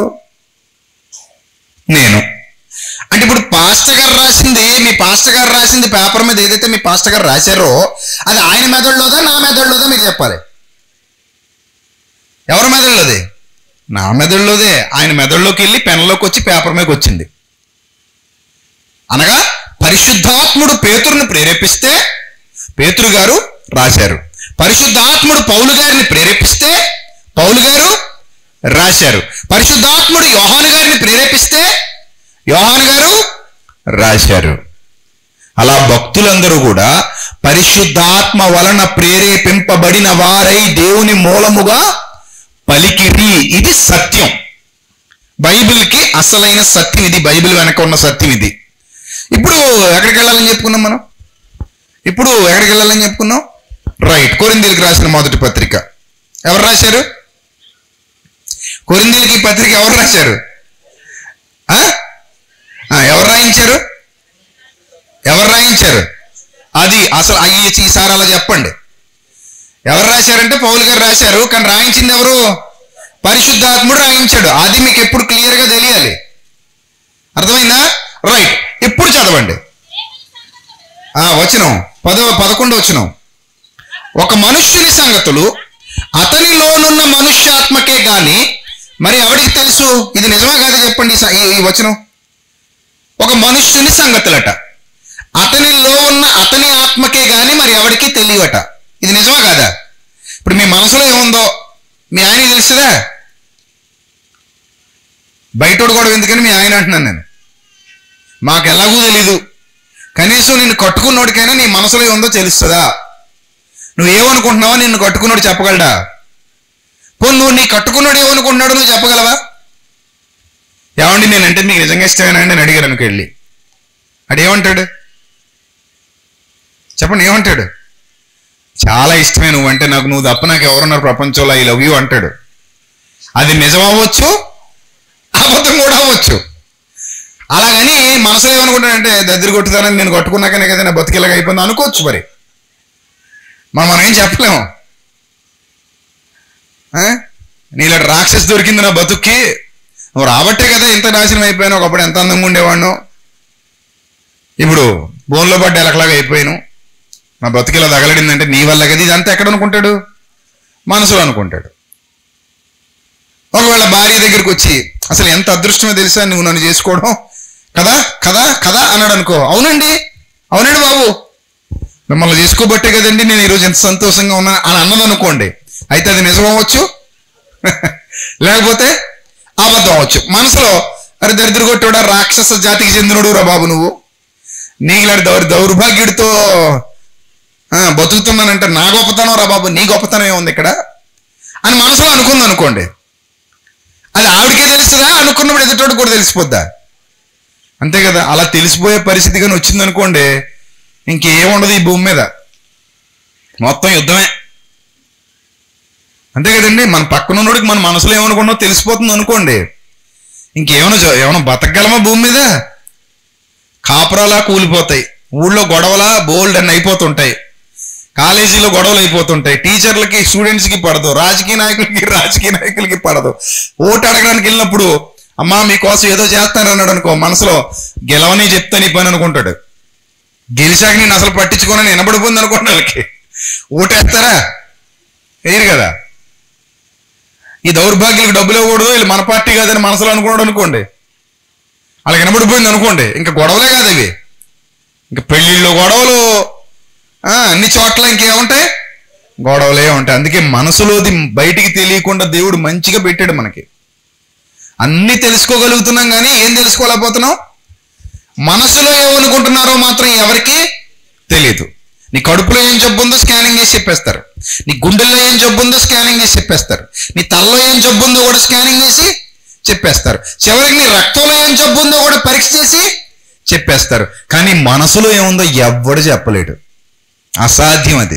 నేను అంటే ఇప్పుడు పాస్టర్ గారు రాసింది మీ పాస్టర్ గారు రాసింది పేపర్ మీద ఏదైతే మీ పాస్టర్ గారు రాశారో అది ఆయన మెదడులోదా నా మెదడులోదా మీరు చెప్పాలి ఎవరి మెదడులోది నా మెదడులోదే ఆయన మెదడులోకి వెళ్ళి పెన్లోకి వచ్చి పేపర్ మీదకి వచ్చింది అనగా పరిశుద్ధాత్ముడు పేతురుని ప్రేరేపిస్తే పేతురు గారు రాశారు పరిశుద్ధాత్ముడు పౌలు గారిని ప్రేరేపిస్తే పౌలు గారు రాశారు పరిశుద్ధాత్ముడు యోహాను గారిని ప్రేరేపిస్తే యోహాను గారు రాశారు అలా భక్తులందరూ కూడా పరిశుద్ధాత్మ వలన ప్రేరేపింపబడిన వారై దేవుని మూలముగా పలికిరి ఇది సత్యం బైబిల్కి అసలైన సత్యం ఇది బైబిల్ వెనక ఉన్న సత్యం ఇది ఇప్పుడు ఎక్కడికి వెళ్ళాలని చెప్పుకున్నాం మనం ఇప్పుడు ఎక్కడికి వెళ్ళాలని చెప్పుకున్నాం రైట్ కొరిందీలకు రాసిన మొదటి పత్రిక ఎవరు రాశారు కొరిందీలకి ఈ పత్రిక ఎవరు రాశారు ఆ? ఆ, ఎవరు రాయించారు ఎవరు రాయించారు అది అసలు అయ్యి ఈసారి అలా చెప్పండి ఎవరు రాశారంటే పౌలు గారు రాశారు కానీ రాయించింది ఎవరు పరిశుద్ధాత్ముడు రాయించాడు అది మీకు ఎప్పుడు క్లియర్ గా తెలియాలి అర్థమైందా రైట్ ఇప్పుడు చదవండి ఆ వచనం పదో పదకొండు వచనం ఒక మనుష్యుని సంగతులు అతనిలోనున్న మనుష్యాత్మకే గాని మరి ఎవరికి తెలుసు ఇది నిజమా కాదా చెప్పండి ఈ స- ఈ- ఈ వచనం ఒక మనుష్యుని సంగతులట అతనిలో ఉన్న అతని ఆత్మకే గాని మరి ఎవరికి తెలియవట ఇది నిజమా కాదా ఇప్పుడు మీ మనసులో ఏముందో మీ ఆయన తెలుస్తుందా బయటోడు కూడా ఎందుకని మీ ఆయన అంటున్నాను నేను మాకు ఎలాగూ తెలీదు కనీసం నిన్ను కట్టుకున్నోడికైనా నీ మనసులో ఏముందో తెలుస్తుందా నువ్వేమనుకుంటున్నావో నిన్ను కట్టుకున్నోడు చెప్పగలడా పోనీ నువ్వు నీ కట్టుకున్నాడు ఏమనుకుంటున్నాడు నువ్వు చెప్పగలవా ఏమండి నేనంటే మీకు నిజంగా ఇష్టమేనండి అని అడిగారు అనుకు వెళ్ళి అడు ఏమంటాడు చెప్పండి ఏమంటాడు చాలా ఇష్టమే నువ్వు అంటే నాకు నువ్వు తప్ప నాకు ఎవరున్నారు ప్రపంచంలో ఐ లవ్ యూ అంటాడు అది నిజం అవ్వచ్చు అబద్ధం కూడా అవ్వచ్చు అలాగని మనసులో ఏమనుకుంటాడంటే దగ్గర కొట్టుతానని నేను కొట్టుకున్నాకనే కదా నా బతికేలాగా అయిపోయింది అనుకోవచ్చు మరి మనం మనం ఏం చెప్పలేము ఆ? నీలాంటి రాక్షసి దొరికింది నా బతుక్కి నువ్వు రాబట్టే కదా ఇంత నాశనం అయిపోయాను ఒకప్పుడు ఎంత అందంగా ఉండేవాడిను ఇప్పుడు బోన్లో పడ్డ ఎలకలాగా అయిపోయాను నా బతుకిలా తగలడిందంటే నీ వల్ల కదా ఇదంతా ఎక్కడ అనుకుంటాడు మనసులో అనుకుంటాడు ఒకవేళ భార్య దగ్గరికి వచ్చి అసలు ఎంత అదృష్టమో తెలుసా నువ్వు నన్ను చేసుకోవడం కదా కదా కదా అన్నాడు అనుకో అవునండి అవునండి బాబు మిమ్మల్ని చేసుకోబట్టే కదండి నేను ఈరోజు ఎంత సంతోషంగా ఉన్నా అని అన్నది అనుకోండి అయితే అది నిజం అవ్వచ్చు లేకపోతే అబద్ధం అవ్వచ్చు మనసులో అరే దరిద్ర కొట్టుడా రాక్షస జాతికి చెందినడు రా బాబు నువ్వు నీలాంటి దౌర్ దౌర్భాగ్యుడితో ఆ, బతుకుతున్నానంటే నా గొప్పతనం రా బాబు నీ గొప్పతనం ఏముంది ఇక్కడ అని మనసులో అనుకుంది అనుకోండి అది ఆవిడకే తెలుస్తుందా అనుకున్నప్పుడు ఎదుటోడు కూడా తెలిసిపోద్దా అంతే కదా అలా తెలిసిపోయే పరిస్థితి కానీ వచ్చింది అనుకోండి ఇంకేముండదు ఈ భూమి మీద మొత్తం యుద్ధమే అంతే కదండి మన పక్కన ఉన్నోడికి మన మనసులో ఏమనుకున్నావు తెలిసిపోతుంది అనుకోండి ఇంకేమైనా జ- ఏమైనా బతకగలమా భూమి మీద కాపురాలా కూలిపోతాయి ఊళ్ళో గొడవలా బోల్డ్ అని అయిపోతుంటాయి కాలేజీలో గొడవలు అయిపోతుంటాయి టీచర్లకి స్టూడెంట్స్ కి పడదు రాజకీయ నాయకులకి రాజకీయ నాయకులకి పడదు ఓటు అడగడానికి వెళ్ళినప్పుడు అమ్మా మీకోసం ఏదో చేస్తానన్నాడు అనుకో మనసులో గెలవని చెప్తాను ఈ పని అనుకుంటాడు గెలిచాక నేను అసలు పట్టించుకోనని వినబడిపోయింది అనుకోండి వాళ్ళకి ఓటేస్తారా వేయరు కదా ఈ దౌర్భాగ్యులకు డబ్బులు ఇవ్వకూడదు వీళ్ళు మన పార్టీ కాదని మనసులో అనుకున్నాడు అనుకోండి వాళ్ళకి వినబడిపోయింది అనుకోండి ఇంకా గొడవలే కాదు ఇవి ఇంకా పెళ్ళిళ్ళు గొడవలు ఆ, అన్ని చోట్ల ఇంకేముంటాయి గొడవలే ఉంటాయి అందుకే మనసులోది బయటికి తెలియకుండా దేవుడు మంచిగా పెట్టాడు మనకి అన్ని తెలుసుకోగలుగుతున్నాం కానీ ఏం తెలుసుకోలేకపోతున్నాం మనసులో ఏమనుకుంటున్నారో మాత్రం ఎవరికి తెలియదు నీ కడుపులో ఏం జబ్బు ఉందో స్కానింగ్ చేసి చెప్పేస్తారు నీ గుండెల్లో ఏం జబ్బు ఉందో స్కానింగ్ చేసి చెప్పేస్తారు నీ తలలో ఏం జబ్బు ఉందో కూడా స్కానింగ్ చేసి చెప్పేస్తారు చివరికి నీ రక్తంలో ఏం జబ్బు ఉందో కూడా పరీక్ష చేసి చెప్పేస్తారు కానీ మనసులో ఏముందో ఎవ్వడు చెప్పలేడు అసాధ్యం అది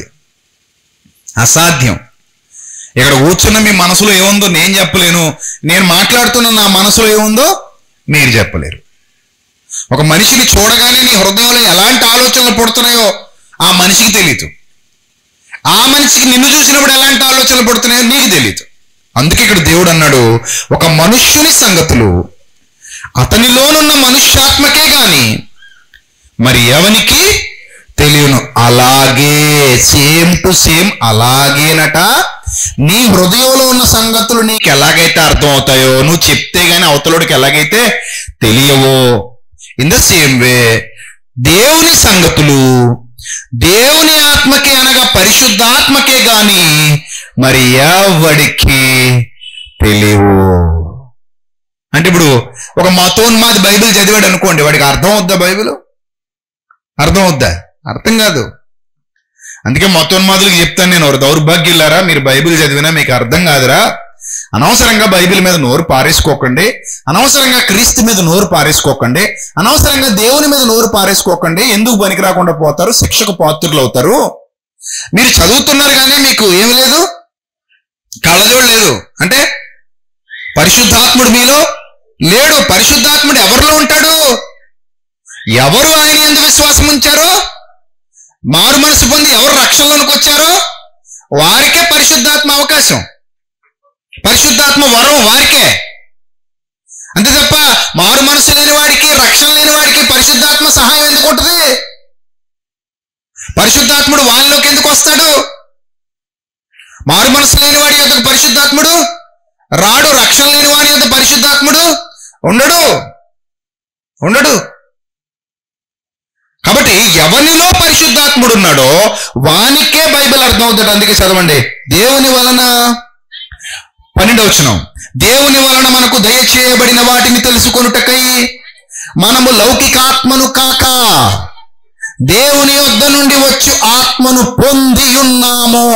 అసాధ్యం ఇక్కడ కూర్చున్న మీ మనసులో ఏముందో నేను చెప్పలేను నేను మాట్లాడుతున్న నా మనసులో ఏముందో మీరు చెప్పలేరు ఒక మనిషిని చూడగానే నీ హృదయంలో ఎలాంటి ఆలోచనలు పుడుతున్నాయో ఆ మనిషికి తెలియదు ఆ మనిషికి నిన్ను చూసినప్పుడు ఎలాంటి ఆలోచనలు పుడుతున్నాయో నీకు తెలియదు అందుకే ఇక్కడ దేవుడు అన్నాడు ఒక మనుష్యుని సంగతులు అతనిలోనున్న మనుష్యాత్మకే గాని మరి ఎవనికి తెలియను అలాగే సేమ్ టు సేమ్ అలాగేనట నీ హృదయంలో ఉన్న సంగతులు నీకు ఎలాగైతే అర్థం అవుతాయో నువ్వు చెప్తే గాని అవతలోడికి ఎలాగైతే తెలియవో ఇన్ ద సేమ్ వే దేవుని సంగతులు దేవుని ఆత్మకే అనగా పరిశుద్ధాత్మకే గాని మరి ఎవడికి తెలియవు అంటే ఇప్పుడు ఒక మతోన్మాది బైబిల్ చదివాడు అనుకోండి వాడికి అర్థం అవుద్దా బైబిల్ అర్థం అవుద్దా అర్థం కాదు అందుకే మతోన్మాదులకు చెప్తాను నేను ఒక దౌర్భాగ్యులారా మీరు బైబిల్ చదివినా మీకు అర్థం కాదురా అనవసరంగా బైబిల్ మీద నోరు పారేసుకోకండి అనవసరంగా క్రీస్తు మీద నోరు పారేసుకోకండి అనవసరంగా దేవుని మీద నోరు పారేసుకోకండి ఎందుకు పనికి రాకుండా పోతారు శిక్షకు పాత్రులు అవుతారు మీరు చదువుతున్నారు కానీ మీకు ఏమి లేదు కళ్ళజోడు లేదు అంటే పరిశుద్ధాత్ముడు మీలో లేడు పరిశుద్ధాత్ముడు ఎవరిలో ఉంటాడు ఎవరు ఆయన ఎందు విశ్వాసం ఉంచారో మారు మనసు పొంది ఎవరు రక్షణలోనికి వచ్చారో వారికే పరిశుద్ధాత్మ అవకాశం పరిశుద్ధాత్మ వరం వారికే అంతే తప్ప మారు మనసు లేని వాడికి రక్షణ లేని వాడికి పరిశుద్ధాత్మ సహాయం ఎందుకు ఉంటుంది పరిశుద్ధాత్ముడు వాళ్ళలోకి ఎందుకు వస్తాడు మారు మనసు లేని వాడి యొక్క పరిశుద్ధాత్ముడు రాడు రక్షణ లేని వాడి యొక్క పరిశుద్ధాత్ముడు ఉండడు ఉండడు కాబట్టి ఎవరిలో పరిశుద్ధాత్ముడు ఉన్నాడో వానికే బైబిల్ అర్థం అవుతాడు అందుకే చదవండి దేవుని వలన పన్నెండవచనం దేవుని వలన మనకు దయచేయబడిన వాటిని తెలుసుకొనుటకై మనము లౌకికాత్మను కాక దేవుని యొద్ద నుండి వచ్చు ఆత్మను పొంది ఉన్నాము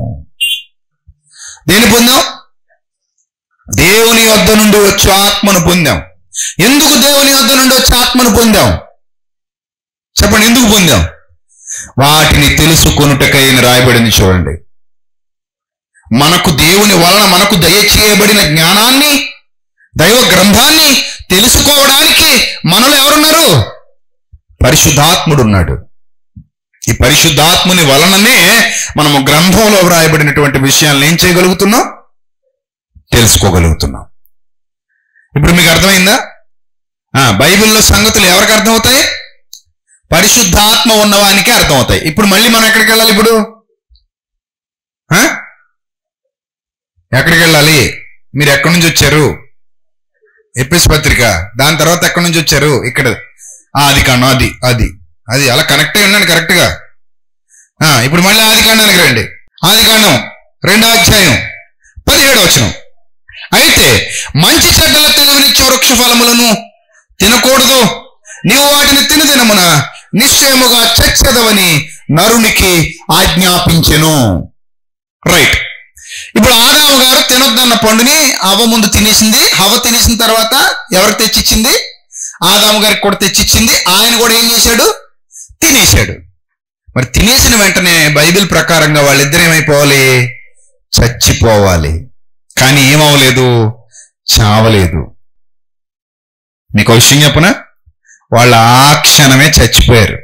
దేని పొందాం దేవుని యొద్ద నుండి వచ్చు ఆత్మను పొందాం ఎందుకు దేవుని యొద్ద నుండి వచ్చి ఆత్మను పొందాం చెప్పండి ఎందుకు పొందాం వాటిని తెలుసుకొనుటకై అని రాయబడింది చూడండి మనకు దేవుని వలన మనకు దయచేయబడిన జ్ఞానాన్ని దైవ గ్రంథాన్ని తెలుసుకోవడానికి మనలో ఎవరున్నారు పరిశుద్ధాత్ముడు ఉన్నాడు ఈ పరిశుద్ధాత్ముని వలననే మనము గ్రంథంలో వ్రాయబడినటువంటి విషయాలను ఏం చేయగలుగుతున్నాం తెలుసుకోగలుగుతున్నాం ఇప్పుడు మీకు అర్థమైందా ఆ, బైబిల్లో సంగతులు ఎవరికి అర్థమవుతాయి పరిశుద్ధాత్మ ఉన్నవానికి అర్థమవుతాయి ఇప్పుడు మళ్ళీ మనం ఎక్కడికి వెళ్ళాలి ఇప్పుడు ఆ? ఎక్కడికి వెళ్ళాలి మీరు ఎక్కడి నుంచి వచ్చారు ఎపిస్ పత్రిక దాని తర్వాత ఎక్కడి నుంచి వచ్చారు ఇక్కడ ఆ, అది కాను అది అది అది అలా కనెక్ట్ అయి ఉన్నాను కరెక్ట్ గా ఆ, ఇప్పుడు మళ్ళీ ఆది కాండానికి రండి ఆది కాండం రెండో అధ్యాయం పదిహేడు వచనం అయితే మంచి చెడ్డల తెలివినిచ్చే వృక్ష ఫలములను తినకూడదు నీవు వాటిని తిని దినమున నిశ్చయముగా చచ్చదవని నరునికి ఆజ్ఞాపించెను రైట్ ఇప్పుడు ఆదాము గారు తినొద్దన్న పండుని హవ ముందు తినేసింది హవ తినేసిన తర్వాత ఎవరికి తెచ్చిచ్చింది ఆదాము గారికి కూడా తెచ్చిచ్చింది ఆయన కూడా ఏం చేశాడు తినేశాడు మరి తినేసిన వెంటనే బైబిల్ ప్రకారంగా వాళ్ళిద్దరు ఏమైపోవాలి చచ్చిపోవాలి కానీ ఏమవలేదు చావలేదు మీకు ఒక విషయం చెప్పనా వాళ్ళు ఆ క్షణమే చచ్చిపోయారు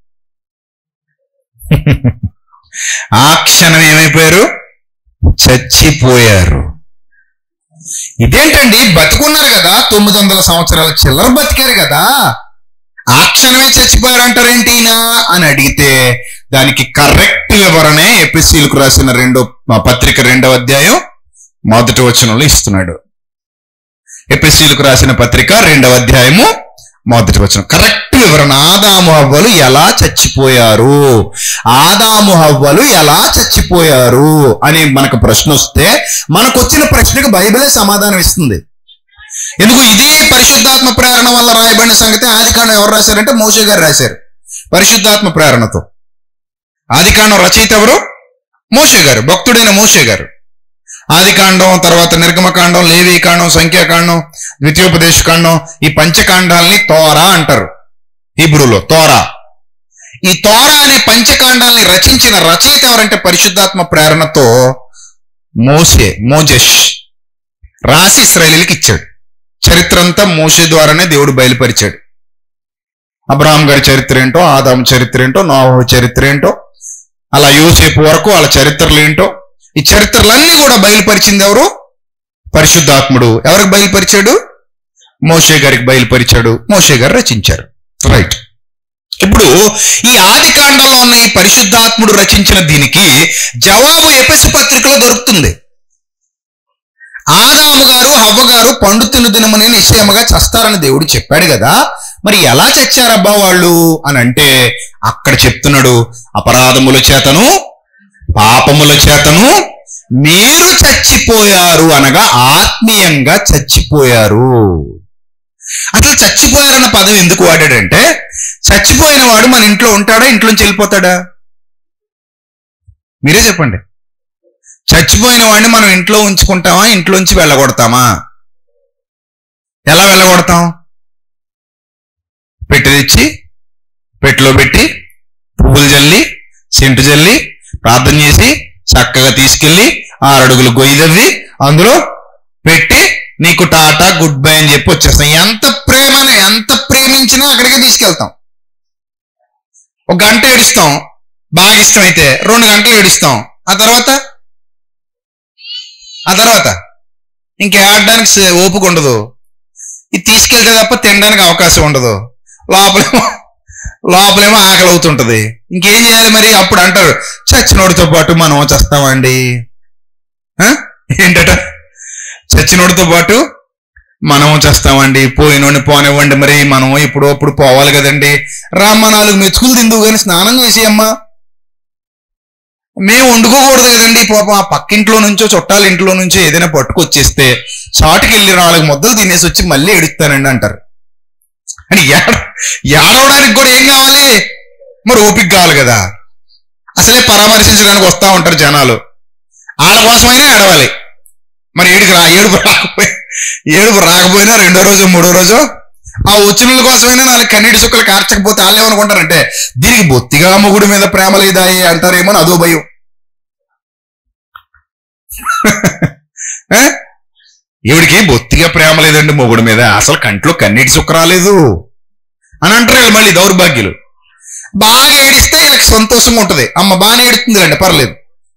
ఆ క్షణం ఏమైపోయారు చచ్చిపోయారు ఇదేంటండి బతుకున్నారు కదా తొమ్మిది వందల సంవత్సరాల చిల్లర బతికారు కదా ఆ క్షణమే చచ్చిపోయారు అంటారేంటి ఈయన అని అడిగితే దానికి కరెక్ట్ వివరణే ఎపిసీలకు రాసిన రెండో పత్రిక రెండవ అధ్యాయం మొదటి వచనంలో ఇస్తున్నాడు ఎపిసీలకు రాసిన పత్రిక రెండవ అధ్యాయము మొదటి వచనం కరెక్ట్ వివరణ ఆదాము హవ్వలు ఎలా చచ్చిపోయారు ఆదాము హవ్వలు ఎలా చచ్చిపోయారు అని మనకు ప్రశ్న వస్తే మనకు వచ్చిన ప్రశ్నకు బైబిలే సమాధానం ఇస్తుంది ఎందుకు ఇదే పరిశుద్ధాత్మ ప్రేరణ వల్ల రాయబడిన సంగతి ఆదికాండం ఎవరు రాశారంటే మోషే గారు రాశారు పరిశుద్ధాత్మ ప్రేరణతో ఆదికాండం రచయిత ఎవరు మోషే గారు భక్తుడైన మోషే గారు ఆదికాండం తర్వాత నిర్గమకాండం లేవీకాండం సంఖ్యాకాండం ద్వితీయోపదేశకాండం ఈ పంచకాండాల్ని తోరా అంటారు హీబ్రూలో తోరా ఈ తోరా అనే పంచకాండాల్ని రచించిన రచయిత ఎవరంటే పరిశుద్ధాత్మ ప్రేరణతో మోసే మోజెష్ రాసి ఇస్రాయేలీలకు ఇచ్చాడు చరిత్ర అంతా మోసే ద్వారానే దేవుడు బయలుపరిచాడు అబ్రహాం గారి చరిత్ర ఏంటో ఆదాము చరిత్ర ఏంటో నోహు చరిత్ర ఏంటో అలా యోసేపు వరకు వాళ్ళ చరిత్రలు ఏంటో ఈ చరిత్రలన్నీ కూడా బయలుపరిచింది ఎవరు పరిశుద్ధాత్ముడు ఎవరికి బయలుపరిచాడు మోషే గారికి బయలుపరిచాడు మోషే గారు రచించారు రైట్ ఇప్పుడు ఈ ఆది కాండంలో ఉన్న ఈ పరిశుద్ధాత్ముడు రచించిన దీనికి జవాబు ఎపిసి పత్రికలో దొరుకుతుంది ఆదాము గారు హవ్వ గారు పండు తిను దినమని నిశ్చయముగా చస్తారని దేవుడు చెప్పాడు కదా మరి ఎలా చచ్చారబ్బా వాళ్ళు అని అంటే అక్కడ చెప్తున్నాడు అపరాధముల చేతను పాపముల చేతను మీరు చచ్చిపోయారు అనగా ఆత్మీయంగా చచ్చిపోయారు అసలు చచ్చిపోయారన్న పదం ఎందుకు వాడాడంటే చచ్చిపోయిన వాడు మన ఇంట్లో ఉంటాడా ఇంట్లోంచి వెళ్ళిపోతాడా మీరే చెప్పండి చచ్చిపోయిన వాడిని మనం ఇంట్లో ఉంచుకుంటామా ఇంట్లోంచి వెళ్ళగొడతామా ఎలా వెళ్ళగొడతాం పెట్టి తెచ్చి పెట్టిలో పెట్టి పువ్వులు జల్లి సెంటు జల్లి ప్రార్థన చేసి చక్కగా తీసుకెళ్లి ఆరు అడుగులు గొయ్యి తవ్వి అందులో పెట్టి నీకు టాటా గుడ్ బై అని చెప్పి వచ్చేస్తాం ఎంత ప్రేమని ఎంత ప్రేమించినా అక్కడికే తీసుకెళ్తాం ఒక గంట ఏడుస్తాం బాగా ఇష్టం అయితే రెండు గంటలు ఏడుస్తాం ఆ తర్వాత ఆ తర్వాత ఇంకేడడానికి స- ఓపిక ఉండదు ఇది తీసుకెళ్తే తప్ప తినడానికి అవకాశం ఉండదు లోపలేమో లోపలేమో ఆకలి అవుతుంటది ఇంకేం చేయాలి మరి అప్పుడు అంటారు చచ్చినోడితో పాటు మనం చస్తామండి ఆ? ఏంటట చచ్చినోడితో పాటు మనము చేస్తామండి పోయినోడిని పోనివ్వండి మరి మనం ఇప్పుడు అప్పుడు పోవాలి కదండి రామ్మ నాలుగు మెతుకులు తిందువు కానీ స్నానం చేసి అమ్మా మేము వండుకోకూడదు కదండి పాపం ఆ పక్కింట్లో నుంచో చుట్టాల ఇంట్లో నుంచో ఏదైనా పట్టుకొచ్చేస్తే చాటుకి వెళ్ళి నాలుగు ముద్దలు తినేసి వచ్చి మళ్ళీ ఎడుస్తానండి అంటారు అని ఏడ ఏడవడానికి కూడా ఏం కావాలి మరి ఓపిక కావాలి కదా అసలే పరామర్శించడానికి వస్తా ఉంటారు జనాలు వాళ్ళ కోసమైనా ఏడవాలి మరి ఏడుకు రా ఏడుపు రాకపోయి ఏడుపు రాకపోయినా రెండో రోజు మూడో రోజు ఆ వచ్చిన కోసమైనా నాలుగు కన్నీటి చుక్కలు కార్చకపోతే వాళ్ళు ఏమనుకుంటారంటే దీనికి బొత్తిగా మొగుడి మీద ప్రేమ లేదాయి అంటారేమో అని అదో భయం ఏ? ఈవిడికి బొత్తిగా ప్రేమ లేదండి మొగుడి మీద అసలు కంట్లో కన్నీటి చుక్క రాలేదు అని అంటారు వీళ్ళు మళ్ళీ దౌర్భాగ్యులు బాగా ఏడిస్తే వీళ్ళకి సంతోషంగా ఉంటది అమ్మ బాగానే ఏడుతుంది అండి పర్లేదు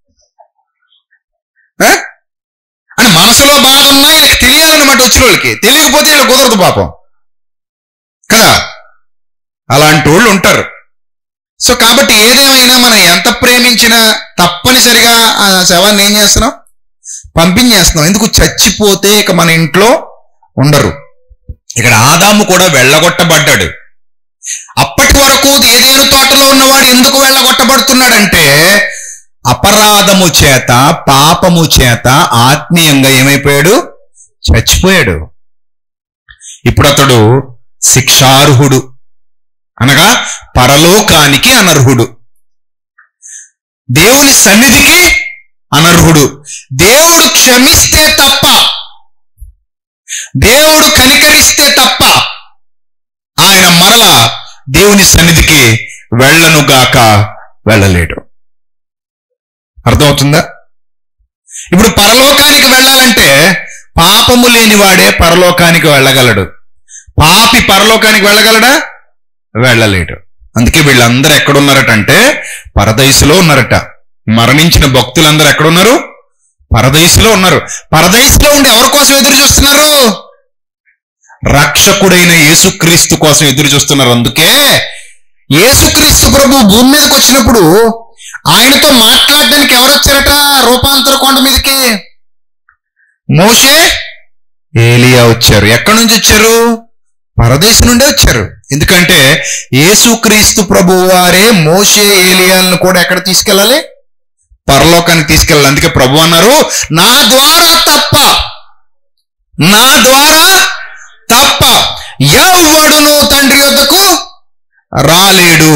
ఏ? అని మనసులో బాధ ఉన్నా వీళ్ళకి తెలియాలన్నమాట వచ్చిన వాళ్ళకి తెలియకపోతే వీళ్ళకి కుదరదు పాపం కదా అలాంటి వాళ్ళు ఉంటారు సో కాబట్టి ఏదేమైనా మనం ఎంత ప్రేమించినా తప్పనిసరిగా ఆ శవాన్ని ఏం చేస్తున్నాం పంపించేస్తున్నాం ఎందుకు చచ్చిపోతే ఇక మన ఇంట్లో ఉండరు ఇక్కడ ఆదాము కూడా వెళ్ళగొట్టబడ్డాడు అప్పటి వరకు ఏదేను తోటలో ఉన్నవాడు ఎందుకు వెళ్ళగొట్టబడుతున్నాడంటే అపరాధము చేత పాపము చేత ఆత్మీయంగా ఏమైపోయాడు చచ్చిపోయాడు ఇప్పుడు అతడు శిక్షార్హుడు అనగా పరలోకానికి అనర్హుడు దేవుని సన్నిధికి అనర్హుడు దేవుడు క్షమిస్తే తప్ప దేవుడు కనికరిస్తే తప్ప ఆయన మరలా దేవుని సన్నిధికి వెళ్ళనుగాక వెళ్ళలేడు అర్థమవుతుందా ఇప్పుడు పరలోకానికి వెళ్ళాలంటే పాపము లేనివాడే పరలోకానికి వెళ్ళగలడు పాపి పరలోకానికి వెళ్ళగలడా వెళ్ళలేడు అందుకే వీళ్ళందరూ ఎక్కడున్నారట అంటే పరదైసులో ఉన్నారట మరణించిన భక్తులందరూ ఎక్కడున్నారు పరదైసులో ఉన్నారు పరదైసులో ఉండి ఎవరి కోసం ఎదురు చూస్తున్నారు రక్షకుడైన యేసుక్రీస్తు కోసం ఎదురు చూస్తున్నారు అందుకే యేసుక్రీస్తు ప్రభు భూమి మీదకి వచ్చినప్పుడు ఆయనతో మాట్లాడడానికి ఎవరు వచ్చారట రూపాంతర కొండ మీదకి మోషే ఏలియా వచ్చారు ఎక్కడి నుంచి వచ్చారు పరదేశం నుండే వచ్చారు ఎందుకంటే యేసుక్రీస్తు ప్రభు వారే మోషే ఏలియాలను కూడా ఎక్కడ తీసుకెళ్ళాలి పరలోకానికి తీసుకెళ్ళాలి అందుకే ప్రభు అన్నారు నా ద్వారా తప్ప నా ద్వారా రాలేడు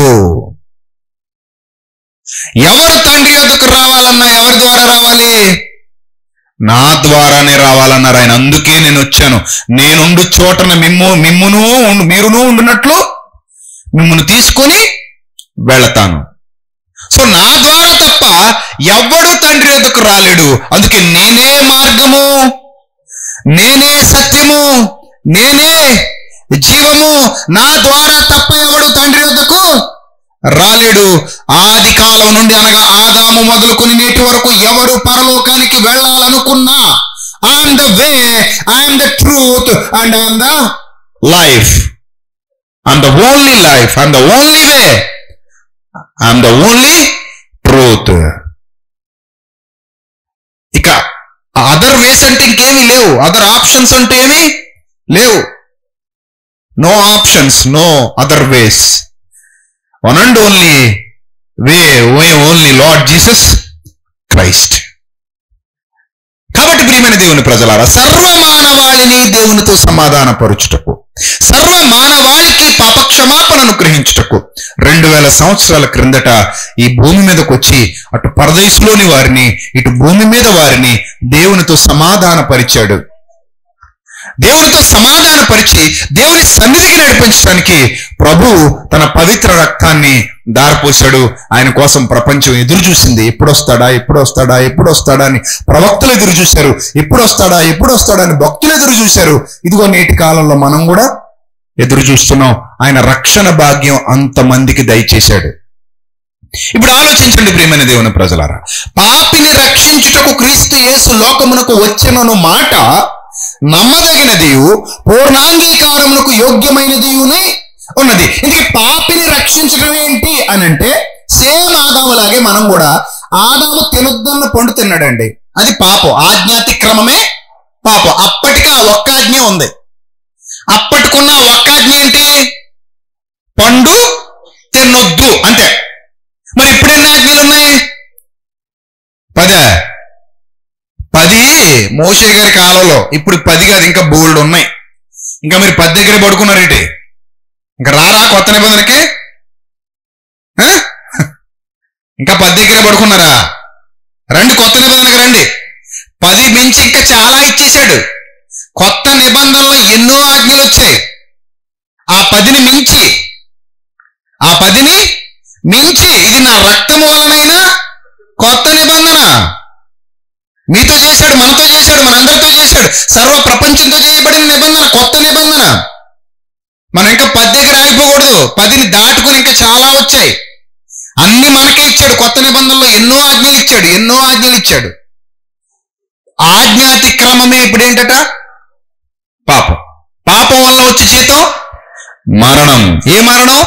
ఎవరు తండ్రి యొద్దకు రావాలన్నా ఎవరి ద్వారా రావాలి నా ద్వారానే రావాలన్నారు ఆయన అందుకే నేను వచ్చాను నేనుండు చోటన మిమ్ము మిమ్మును ఉండు మీరును ఉండునట్లు మిమ్మును తీసుకొని వెళతాను సో నా ద్వారా తప్ప ఎవ్వడు తండ్రి యొద్దకు రాలేడు అందుకే నేనే మార్గము నేనే సత్యము నేనే జీవము నా ద్వారా తప్ప ఎవడు తండ్రి వద్దకు రాలేడు ఆది కాలం నుండి అనగా ఆదాము మొదలుకొని నేటి వరకు ఎవరు పరలోకానికి వెళ్ళాలనుకున్నా I'm the way I'm the truth and I'm the life I'm the only life I'm the only way I'm the only truth ఇక అదర్ వేస్ అంటే ఇంకేమీ లేవు అదర్ ఆప్షన్స్ అంటే ఏమీ లేవు no options no other ways one and only way way only Lord Jesus Christ కాబట్టి ప్రియమైన దేవుని ప్రజలారా సర్వ మానవాళిని దేవునితో సమాధానపరుచుటకు సర్వ మానవాళికి పాప క్షమాపణను గ్రహించుటకు రెండు వేల సంవత్సరాల క్రిందట ఈ భూమి మీదకి వచ్చి అటు పరదేశంలోని వారిని ఇటు భూమి మీద వారిని దేవునితో సమాధానపరిచాడు దేవునితో సమాధానపరిచి దేవుని సన్నిధికి నడిపించడానికి ప్రభు తన పవిత్ర రక్తాన్ని దారిపోశాడు ఆయన కోసం ప్రపంచం ఎదురు చూసింది ఎప్పుడు వస్తాడా ఎప్పుడు వస్తాడా ఎప్పుడు వస్తాడా అని ప్రవక్తలు ఎదురు చూశారు ఎప్పుడు వస్తాడా ఎప్పుడు వస్తాడా అని భక్తులు ఎదురు చూశారు ఇదిగో నేటి కాలంలో మనం కూడా ఎదురు చూస్తున్నాం ఆయన రక్షణ భాగ్యం అంతమందికి దయచేశాడు ఇప్పుడు ఆలోచించండి ప్రియమైన దేవుని ప్రజలారా పాపిని రక్షించుటకు క్రీస్తు యేసు లోకమునకు వచ్చెనను మాట నమ్మదగినదియు పూర్ణాంగీకారములకు యోగ్యమైనదియునే ఉన్నది ఇందుకే పాపిని రక్షించడం ఏంటి అని అంటే సేమ్ ఆదాములాగే మనం కూడా ఆదాము తినొద్దన్న పండు తిన్నాడండి అది పాపం ఆజ్ఞాతిక్రమమే పాపం అప్పటికి ఆ ఒక్క ఆజ్ఞ ఉంది అప్పటికున్న ఆ ఒక్క ఆజ్ఞ ఏంటి పండు తినొద్దు అంతే మరి ఇప్పుడు ఎన్ని ఆజ్ఞలు ఉన్నాయి పదే పది మోషే గారి కాలంలో ఇప్పుడు పది కాదు ఇంకా బోల్డ్ ఉన్నాయి ఇంకా మీరు పది దగ్గర పడుకున్నారేంటి ఇంకా రారా కొత్త నిబంధనకి ఆ? ఇంకా పది దగ్గర పడుకున్నారా రండి కొత్త నిబంధనకి రండి పది మించి ఇంకా చాలా ఇచ్చేశాడు కొత్త నిబంధనలో ఎన్నో ఆజ్ఞలు వచ్చాయి ఆ పదిని మించి ఆ పదిని మించి ఇది నా రక్తము వలనైనా కొత్త నిబంధన మీతో చేశాడు మనతో చేశాడు మనందరితో చేశాడు సర్వ ప్రపంచంతో చేయబడిన నిబంధన కొత్త నిబంధన మనం ఇంకా పది దగ్గర ఆగిపోకూడదు పదిని దాటుకుని ఇంకా చాలా వచ్చాయి అన్ని మనకే ఇచ్చాడు కొత్త నిబంధనలో ఎన్నో ఆజ్ఞలు ఇచ్చాడు ఎన్నో ఆజ్ఞలు ఇచ్చాడు ఆజ్ఞాతిక్రమమే ఇప్పుడు ఏంటట పాపం పాపం వల్ల వచ్చే జీతం మరణం ఏ మరణం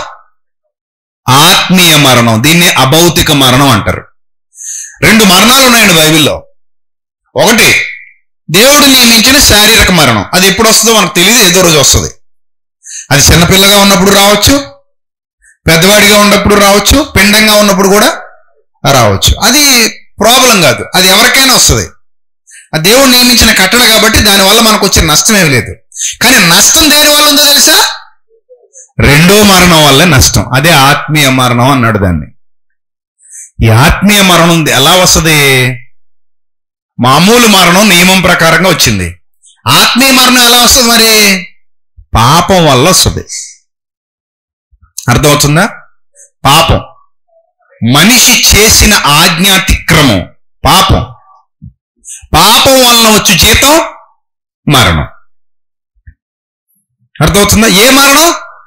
ఆత్మీయ మరణం దీన్ని అభౌతిక మరణం అంటారు రెండు మరణాలు ఉన్నాయండి బైబిల్లో ఒకటి దేవుడు నియమించిన శారీరక మరణం అది ఎప్పుడు వస్తుందో మనకు తెలియదు ఏదో రోజు వస్తుంది అది చిన్నపిల్లగా ఉన్నప్పుడు రావచ్చు పెద్దవాడిగా ఉన్నప్పుడు రావచ్చు పిండంగా ఉన్నప్పుడు కూడా రావచ్చు అది ప్రాబ్లం కాదు అది ఎవరికైనా వస్తుంది ఆ దేవుడు నియమించిన కట్టడ కాబట్టి దానివల్ల మనకు వచ్చే నష్టం ఏమి లేదు కానీ నష్టం దేని వల్ల ఉందో తెలుసా రెండో మరణం వల్లే నష్టం అదే ఆత్మీయ మరణం అన్నాడు దాన్ని ఈ ఆత్మీయ మరణం ఎలా వస్తుంది మామూలు మరణం నియమం ప్రకారంగా వచ్చింది ఆత్మీయ మరణం ఎలా వస్తుంది మరి పాపం వల్ల వస్తుంది అర్థమవుతుందా పాపం మనిషి చేసిన ఆజ్ఞాతిక్రమం పాపం పాపం వలన వచ్చి జీతం మరణం అర్థమవుతుందా ఏ మరణం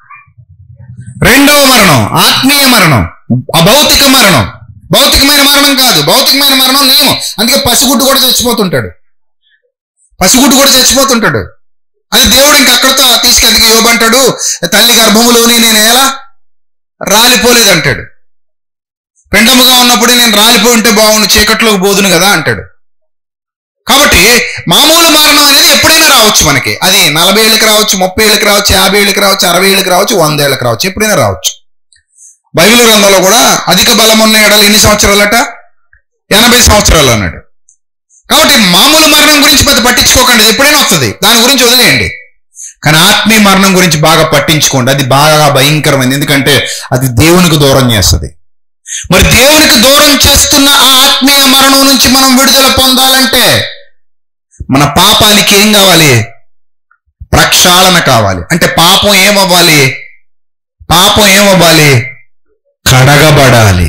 రెండవ మరణం ఆత్మీయ మరణం అభౌతిక మరణం భౌతికమైన మరణం కాదు భౌతికమైన మరణం నియమం అందుకే పసిగుడ్డు కూడా చచ్చిపోతుంటాడు పసిగుడ్డు కూడా చచ్చిపోతుంటాడు అది దేవుడు ఇంక అక్కడితో తీసుకెళ్ళి యోబంటాడు తల్లి గర్భములోని నేను ఎలా రాలిపోలేదంటాడు పిండముగా ఉన్నప్పుడు నేను రాలిపోయి ఉంటే బాగుండు చీకట్లోకి పోదును కదా అంటాడు కాబట్టి మామూలు మరణం అనేది ఎప్పుడైనా రావచ్చు మనకి అది నలభై ఏళ్ళకి రావచ్చు ముప్పై ఏళ్ళకి రావచ్చు యాభై ఏళ్ళకి రావచ్చు అరవై ఏళ్ళకి రావచ్చు వంద ఏళ్ళకి రావచ్చు ఎప్పుడైనా రావచ్చు బైబిల్ గ్రంథంలో కూడా అధిక బలం ఉన్న ఎడలు ఎన్ని సంవత్సరాలట ఎనభై సంవత్సరాలు అన్నాడు కాబట్టి మామూలు మరణం గురించి పెద్ద పట్టించుకోకండి అది ఎప్పుడైనా వస్తుంది దాని గురించి వదిలేయండి కానీ ఆత్మీయ మరణం గురించి బాగా పట్టించుకోండి అది బాగా భయంకరమైంది ఎందుకంటే అది దేవునికి దూరం చేస్తుంది మరి దేవునికి దూరం చేస్తున్న ఆ ఆత్మీయ మరణం నుంచి మనం విడుదల పొందాలంటే మన పాపానికి ఏం కావాలి ప్రక్షాళన కావాలి అంటే పాపం ఏమవ్వాలి పాపం ఏమవ్వాలి కడగబడాలి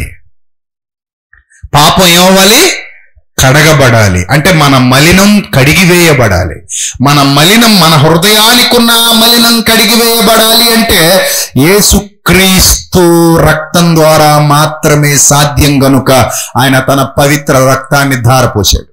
పాపం ఏమవ్వాలి కడగబడాలి అంటే మన మలినం కడిగివేయబడాలి మన మలినం మన హృదయానికున్న ఆ మలినం కడిగివేయబడాలి అంటే యేసుక్రీస్తు రక్తం ద్వారా మాత్రమే సాధ్యం గనుక ఆయన తన పవిత్ర రక్తాన్ని ధారపోశాడు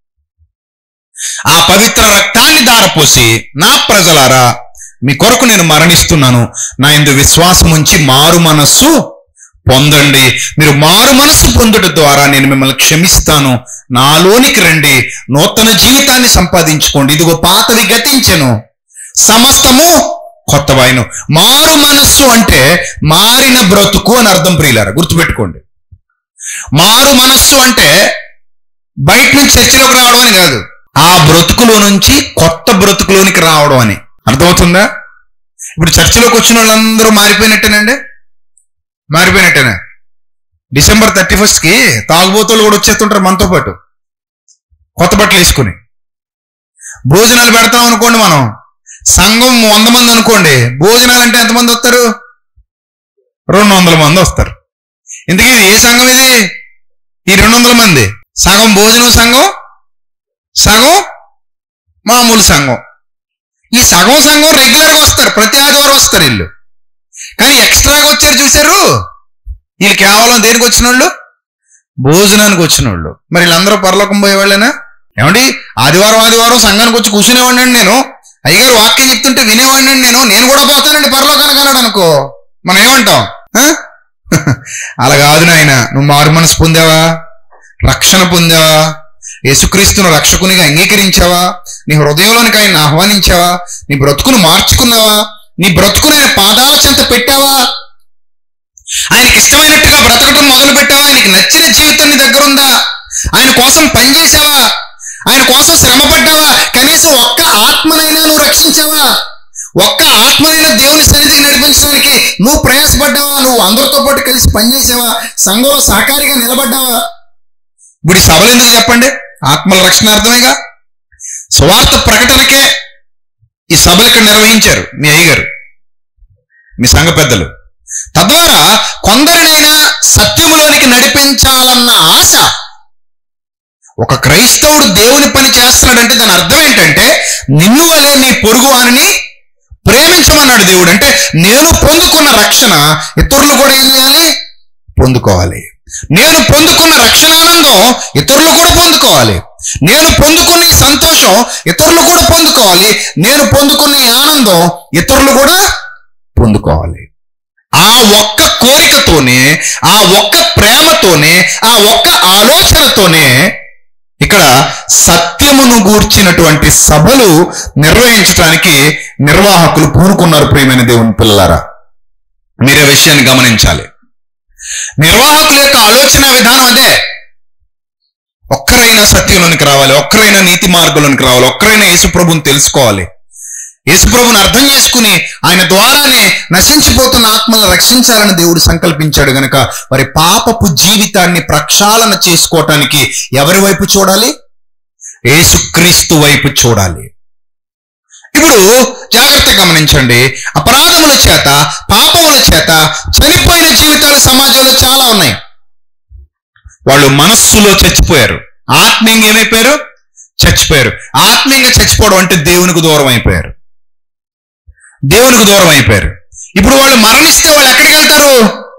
ఆ పవిత్ర రక్తాన్ని ధారపోసి నా ప్రజలారా మీ కొరకు నేను మరణిస్తున్నాను నా ఇందు విశ్వాసం ఉంచి మారు మనస్సు పొందండి మీరు మారు మనస్సు పొందుట ద్వారా నేను మిమ్మల్ని క్షమిస్తాను నాలోనికి రండి నూతన జీవితాన్ని సంపాదించుకోండి ఇదిగో పాతవి గతించెను సమస్తము కొత్తవాయను మారు మనస్సు అంటే మారిన బ్రతుకు అని అర్థం ప్రియులారా గుర్తుపెట్టుకోండి మారు మనస్సు అంటే బయట నుంచి చర్చిలోకి రావడం అని కాదు ఆ బ్రతుకులో నుంచి కొత్త బ్రతుకులోనికి రావడం అని అర్థమవుతుందా ఇప్పుడు చర్చిలోకి వచ్చిన వాళ్ళందరూ మారిపోయినట్టేనండి మారిపోయినట్టేనా డిసెంబర్ థర్టీ ఫస్ట్ కి తాగుబోతులు కూడా వచ్చేస్తుంటారు మనతో పాటు కొత్త బట్టలు వేసుకుని భోజనాలు పెడతాం అనుకోండి మనం సంఘం వంద మంది అనుకోండి భోజనాలు అంటే ఎంతమంది వస్తారు రెండు వందల మంది వస్తారు ఇంతకీ ఇది ఏ సంఘం ఇది ఈ రెండు వందల మంది సగం భోజనం సంఘం సగం మామూలు సంఘం ఈ సగం సంఘం రెగ్యులర్ గా వస్తారు ప్రతి ఆదివారం వస్తారు వీళ్ళు కానీ ఎక్స్ట్రాగా వచ్చారు చూశారు వీళ్ళు కేవలం దేనికి వచ్చిన వాళ్ళు భోజనానికి వచ్చిన వాళ్ళు మరి వీళ్ళందరూ పరలోకం పోయేవాళ్ళేనా ఏమండి ఆదివారం ఆదివారం సంఘానికి వచ్చి కూర్చునేవాడిని నేను అయ్యగారు వాక్యం చెప్తుంటే వినేవాడిని నేను నేను కూడా పోతానండి పరలోకానికి అన్నాడు అనుకో మనం ఏమంటాం ఆ? అలా కాదు నాయన నువ్వు మారు మనసు పొందావా రక్షణ పొందావా యేసుక్రీస్తును రక్షకునిగా అంగీకరించావా నీ హృదయంలోనికి ఆయన ఆహ్వానించావా నీ బ్రతుకును మార్చుకున్నావా నీ బ్రతుకును ఆయన పాదాల చెంత పెట్టావా ఆయనకి ఇష్టమైనట్టుగా బ్రతకటం మొదలు పెట్టావా ఆయనకి నచ్చిన జీవితం నీ దగ్గర ఉందా ఆయన కోసం పనిచేసావా ఆయన కోసం శ్రమ పడ్డావా కనీసం ఒక్క ఆత్మనైనా నువ్వు రక్షించావా ఒక్క ఆత్మనైనా దేవుని సన్నిధికి నడిపించడానికి నువ్వు ప్రయాసపడ్డావా నువ్వు అందరితో పాటు కలిసి పనిచేసావా సంఘంలో సహకారిగా నిలబడ్డావా ఇప్పుడు ఈ సభలు ఎందుకు చెప్పండి ఆత్మల రక్షణార్థమేగా స్వార్థ ప్రకటనకే ఈ సభలు ఇక్కడ నిర్వహించారు మీ అయ్యగారు మీ సంఘ పెద్దలు తద్వారా కొందరినైనా సత్యములోనికి నడిపించాలన్న ఆశ ఒక క్రైస్తవుడు దేవుని పని చేస్తున్నాడంటే దాని అర్థం ఏంటంటే నిన్ను వలే నీ పొరుగు వారిని ప్రేమించమన్నాడు దేవుడు అంటే నేను పొందుకున్న రక్షణ ఇతరులు కూడా ఏం చేయాలి పొందుకోవాలి నేను పొందుకున్న రక్షణ ఆనందం ఇతరులు కూడా పొందుకోవాలి నేను పొందుకున్న ఈ సంతోషం ఇతరులు కూడా పొందుకోవాలి నేను పొందుకున్న ఈ ఆనందం ఇతరులు కూడా పొందుకోవాలి ఆ ఒక్క కోరికతోనే ఆ ఒక్క ప్రేమతోనే ఆ ఒక్క ఆలోచనతోనే ఇక్కడ సత్యమును గూర్చినటువంటి సభలు నిర్వహించడానికి నిర్వాహకులు పూనుకున్నారు ప్రియమైన దేవుని పిల్లలారా మీరే విషయాన్ని గమనించాలి నిర్వాహకుల యొక్క ఆలోచన విధానం అదే ఒక్కరైనా సత్యంలోనికి రావాలి ఒక్కరైనా నీతి మార్గంలోనికి రావాలి ఒక్కరైనా యేసుప్రభుని తెలుసుకోవాలి యేసుప్రభుని అర్థం చేసుకుని ఆయన ద్వారానే నశించిపోతున్న ఆత్మలను రక్షించాలని దేవుడు సంకల్పించాడు గనక వారి పాపపు జీవితాన్ని ప్రక్షాళన చేసుకోవటానికి ఎవరి వైపు చూడాలి యేసుక్రీస్తు వైపు చూడాలి ఇప్పుడు జాగ్రత్త గమనించండి అపరాధముల చేత పాపముల చేత చనిపోయిన జీవితాలు సమాజంలో చాలా ఉన్నాయి వాళ్ళు మనస్సులో చచ్చిపోయారు ఆత్మీయంగా ఏమైపోయారు చచ్చిపోయారు ఆత్మీయంగా చచ్చిపోవడం అంటే దేవునికి దూరం అయిపోయారు దేవునికి దూరం అయిపోయారు ఇప్పుడు వాళ్ళు మరణిస్తే వాళ్ళు ఎక్కడికి వెళ్తారు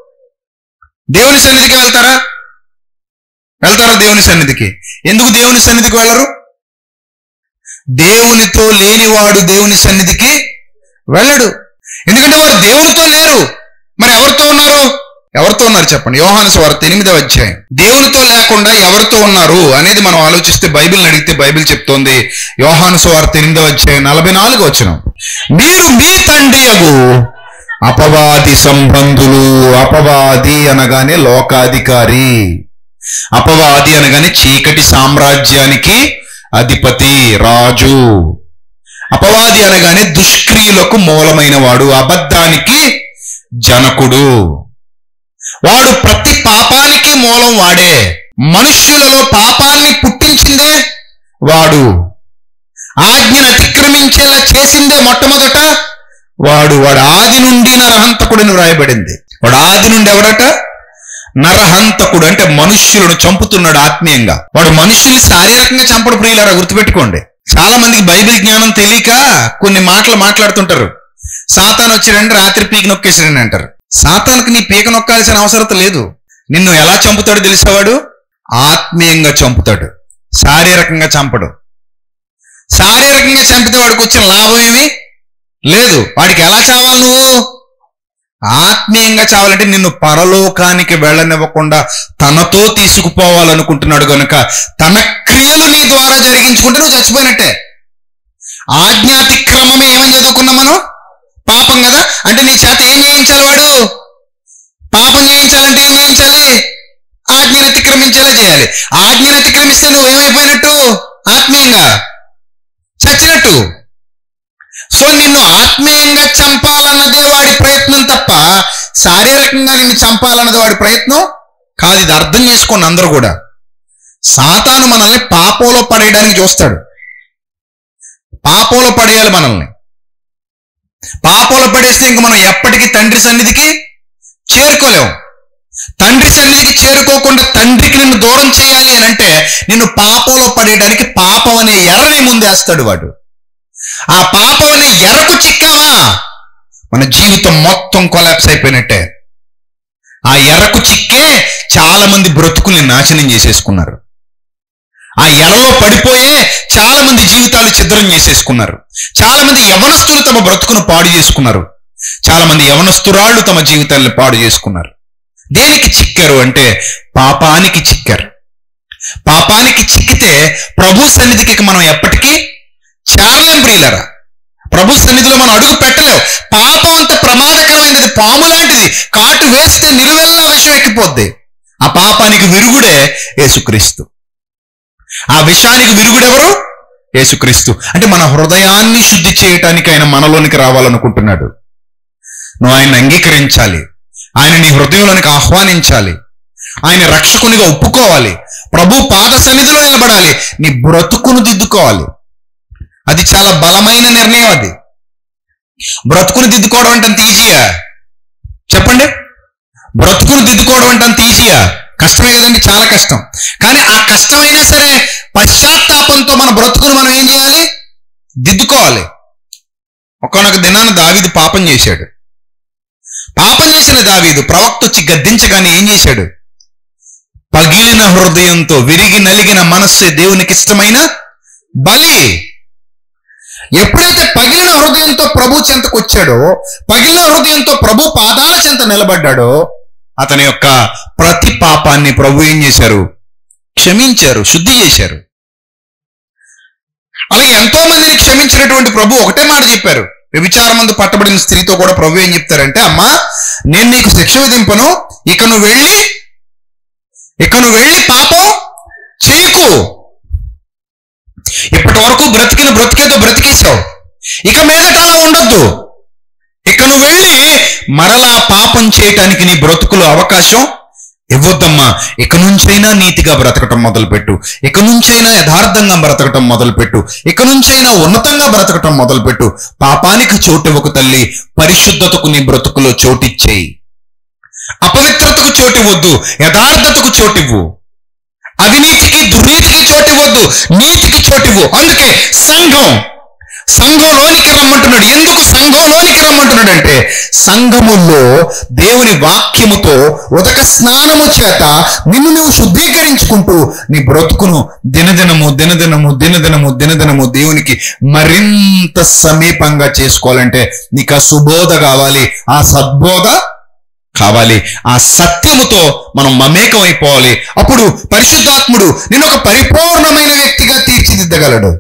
దేవుని సన్నిధికి వెళ్తారా వెళ్తారా దేవుని సన్నిధికి ఎందుకు దేవుని సన్నిధికి వెళ్ళరు దేవునితో లేనివాడు దేవుని సన్నిధికి వెళ్ళడు ఎందుకంటే వారు దేవునితో లేరు మరి ఎవరితో ఉన్నారు ఎవరితో ఉన్నారు చెప్పండి యోహాను స్వార్థ ఎనిమిదవ అధ్యాయం దేవునితో లేకుండా ఎవరితో ఉన్నారు అనేది మనం ఆలోచిస్తే బైబిల్ని అడిగితే బైబిల్ చెప్తోంది యోహాను స్వార్థ ఎనిమిదవ అధ్యాయం నలభై నాలుగు వచ్చిన మీరు మీ తండ్రియగు అపవాది సంబంధులు అపవాది అనగానే లోకాధికారి అపవాది అనగానే చీకటి సామ్రాజ్యానికి అధిపతి రాజు అపవాది అనగానే దుష్క్రియలకు మూలమైన వాడు అబద్ధానికి జనకుడు వాడు ప్రతి పాపానికి మూలం వాడే మనుష్యులలో పాపాన్ని పుట్టించిందే వాడు ఆజ్ఞను అతిక్రమించేలా చేసిందే మొట్టమొదట వాడు వాడు ఆది నుండి నరహంతకుడని వ్రాయబడింది వాడు ఆది నుండి ఎవడట నరహంతకుడు అంటే మనుష్యులను చంపుతున్నాడు ఆత్మీయంగా వాడు మనుష్యుల్ని శారీరకంగా చంపడు ప్రియులారా గుర్తుపెట్టుకోండి చాలా మందికి బైబిల్ జ్ఞానం తెలియక కొన్ని మాటలు మాట్లాడుతుంటారు సాతాన్ వచ్చిరండి రాత్రి పీక నొక్కేసాడని అంటారు సాతానికి నీ పీక నొక్కాల్సిన అవసరం లేదు నిన్ను ఎలా చంపుతాడో తెలిసేవాడు ఆత్మీయంగా చంపుతాడు శారీరకంగా చంపడు శారీరకంగా చంపితే వాడికి వచ్చిన లాభం ఏమి లేదు వాడికి ఎలా చావాలి నువ్వు ఆత్మీయంగా చావాలంటే నిన్ను పరలోకానికి వెళ్ళనివ్వకుండా తనతో తీసుకుపోవాలనుకుంటున్నాడు గనుక తన క్రియలు నీ ద్వారా జరిగించుకుంటే నువ్వు చచ్చిపోయినట్టే ఆజ్ఞాతిక్రమమే ఏమని చదువుకున్నాం మనం పాపం కదా అంటే నీ చేత ఏం చేయించాలి వాడు పాపం చేయించాలంటే ఏం చేయించాలి ఆజ్ఞను అతిక్రమించేలా చేయాలి ఆజ్ఞను అతిక్రమిస్తే నువ్వు ఏమైపోయినట్టు ఆత్మీయంగా చచ్చినట్టు సో నిన్ను ఆత్మీయంగా చంపాలన్నదే వాడి ప్రయత్నం తప్ప శారీరకంగా నిన్ను చంపాలన్నది వాడి ప్రయత్నం కాదు ఇది అర్థం చేసుకోండి అందరూ కూడా సాతాను మనల్ని పాపంలో పడేయడానికి చూస్తాడు పాపంలో పడేయాలి మనల్ని పాపంలో పడేస్తే ఇంక మనం ఎప్పటికీ తండ్రి సన్నిధికి చేరుకోలేం తండ్రి సన్నిధికి చేరుకోకుండా తండ్రికి నిన్ను దూరం చేయాలి అని అంటే నిన్ను పాపంలో పడేయడానికి పాపం అనే ఎర్రని ముందేస్తాడు వాడు ఆ పాపం అనే ఎర్రకు చిక్కావా మన జీవితం మొత్తం కొలాప్స్ అయిపోయినట్టే ఆ ఎర్రకు చిక్కే చాలా మంది బ్రతుకుల్ని నాశనం చేసేసుకున్నారు ఆ ఎరలో పడిపోయే చాలా మంది జీవితాలు ఛిద్రం చేసేసుకున్నారు చాలా మంది యవనస్తులు తమ బ్రతుకును పాడు చేసుకున్నారు చాలా మంది యవనస్తురాళ్ళు తమ జీవితాలను పాడు చేసుకున్నారు దేనికి చిక్కారు అంటే పాపానికి చిక్కారు పాపానికి చిక్కితే ప్రభు సన్నిధికి ఇక మనం ఎప్పటికీ చేరలేం ప్రియులరా ప్రభు సన్నిధిలో మనం అడుగు పెట్టలేం పాపం అంత ప్రమాదకరమైనది పాము లాంటిది కాటు వేస్తే నిలువెల్లా విషం ఎక్కిపోద్ది ఆ పాపానికి విరుగుడే యేసుక్రీస్తు ఆ విషానికి విరుగుడెవరు యేసుక్రీస్తు అంటే మన హృదయాన్ని శుద్ధి చేయటానికి ఆయన మనలోనికి రావాలనుకుంటున్నాడు నువ్వు ఆయన అంగీకరించాలి ఆయన నీ హృదయంలోనికి ఆహ్వానించాలి ఆయన రక్షకునిగా ఒప్పుకోవాలి ప్రభు పాద సన్నిధిలో నిలబడాలి నీ బ్రతుకును దిద్దుకోవాలి అది చాలా బలమైన నిర్ణయం అది బ్రతుకును దిద్దుకోవడం అంటే అంత ఈజీయా చెప్పండి బ్రతుకును దిద్దుకోవడం అంటే అంత ఈజీయా కష్టమే కదండి చాలా కష్టం కానీ ఆ కష్టమైనా సరే పశ్చాత్తాపంతో మన బ్రతుకును మనం ఏం చేయాలి దిద్దుకోవాలి ఒకనొక దినాన దావీదు పాపం చేశాడు పాపం చేసిన దావీదు ప్రవక్త వచ్చి గద్దించగానే ఏం చేశాడు పగిలిన హృదయంతో విరిగి నలిగిన మనస్సే దేవునికి ఇష్టమైన బలి ఎప్పుడైతే పగిలిన హృదయంతో ప్రభు చెంతకు వచ్చాడో పగిలిన హృదయంతో ప్రభు పాదాల చెంత నిలబడ్డాడో అతని యొక్క ప్రతి పాపాన్ని ప్రభు ఏం చేశారు క్షమించారు శుద్ధి చేశారు అలాగే ఎంతో మందిని క్షమించినటువంటి ప్రభు ఒకటే మాట చెప్పారు వ్యభిచారం మందు పట్టబడిన స్త్రీతో కూడా ప్రభు ఏం చెప్తారంటే అమ్మా నేను నీకు శిక్ష విధింపను ఇక నువ్వు వెళ్ళి ఇక నువ్వు వెళ్ళి పాపం చేయకు ఇప్పటి వరకు బ్రతికిన బ్రతికేదో బ్రతికేశావు ఇక మీదట అలా ఉండొద్దు ఇక నువ్వు వెళ్ళి మరలా పాపం చేయటానికి నీ బ్రతుకులో అవకాశం ఇవ్వద్దమ్మా ఇక నుంచైనా నీతిగా బ్రతకటం మొదలుపెట్టు ఇక నుంచైనా యథార్థంగా బ్రతకటం మొదలుపెట్టు ఇక నుంచైనా ఉన్నతంగా బ్రతకటం మొదలుపెట్టు పాపానికి చోటివ్వకు తల్లి పరిశుద్ధతకు నీ బ్రతుకులో చోటిచ్చేయి అపవిత్రతకు చోటివ్వద్దు యథార్థతకు చోటివ్వు అవినీతికి దుర్నీతికి చోటివ్వద్దు నీతికి చోటివ్వు అందుకే సంఘం సంఘంలోనికి రమ్మంటున్నాడు ఎందుకు సంఘంలోనికి రమ్మంటున్నాడు అంటే సంఘములో దేవుని వాక్యముతో ఉదక స్నానము చేత నిన్ను నువ్వు శుద్ధీకరించుకుంటూ నీ బ్రతుకును దినదినము దినదినము దినదినము దినదినము దేవునికి మరింత సమీపంగా చేసుకోవాలంటే నీకు ఆ సుబోధ కావాలి ఆ సద్బోధ కావాలి ఆ సత్యముతో మనం మమేకం అయిపోవాలి అప్పుడు పరిశుద్ధాత్ముడు నేను ఒక పరిపూర్ణమైన వ్యక్తిగా తీర్చిదిద్దగలడు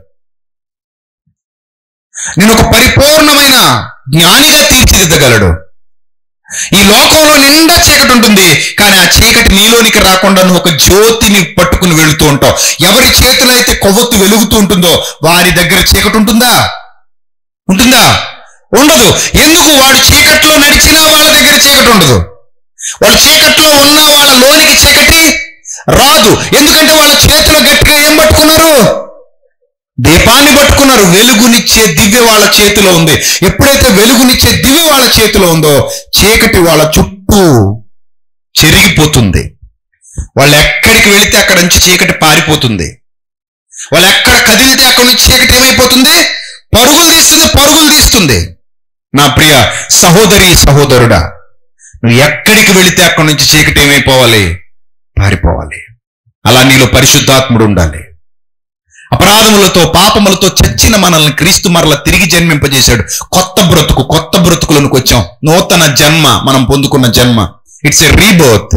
నేను ఒక పరిపూర్ణమైన జ్ఞానిగా తీర్చిదిద్దగలడు ఈ లోకంలో నిండా చీకటి ఉంటుంది కానీ ఆ చీకటి నీలోనికి రాకుండా నువ్వు ఒక జ్యోతిని పట్టుకుని వెళుతూ ఉంటావు ఎవరి చేతిలో అయితే కొవ్వొత్తు వెలుగుతూ ఉంటుందో వారి దగ్గర చీకటి ఉంటుందా ఉంటుందా ఉండదు ఎందుకు వాడు చీకట్లో నడిచినా వాళ్ళ దగ్గర చీకటి ఉండదు వాళ్ళ చీకట్లో ఉన్న వాళ్ళ లోనికి చీకటి రాదు ఎందుకంటే వాళ్ళ చేతిలో గట్టిగా ఏం పట్టుకున్నారు దీపాన్ని పట్టుకున్నారు వెలుగునిచ్చే దివ్య వాళ్ళ చేతిలో ఉంది ఎప్పుడైతే వెలుగునిచ్చే దివ్య వాళ్ళ చేతిలో ఉందో చీకటి వాళ్ళ చుట్టూ చెరిగిపోతుంది వాళ్ళు ఎక్కడికి వెళితే అక్కడ నుంచి చీకటి పారిపోతుంది వాళ్ళు ఎక్కడ కదిలితే అక్కడ నుంచి చీకటి ఏమైపోతుంది పరుగులు తీస్తుంది పరుగులు తీస్తుంది నా ప్రియ సహోదరి సహోదరుడా నువ్వు ఎక్కడికి వెళితే అక్కడి నుంచి చీకటి ఏమైపోవాలి పారిపోవాలి అలా నీలో పరిశుద్ధాత్ముడు ఉండాలి అపరాధములతో పాపములతో చచ్చిన మనల్ని క్రీస్తు మరల తిరిగి జన్మింపజేశాడు కొత్త బ్రతుకు కొత్త బ్రతుకులకు వచ్చాం నూతన జన్మ మనం పొందుకున్న జన్మ ఇట్స్ ఎ రీబర్త్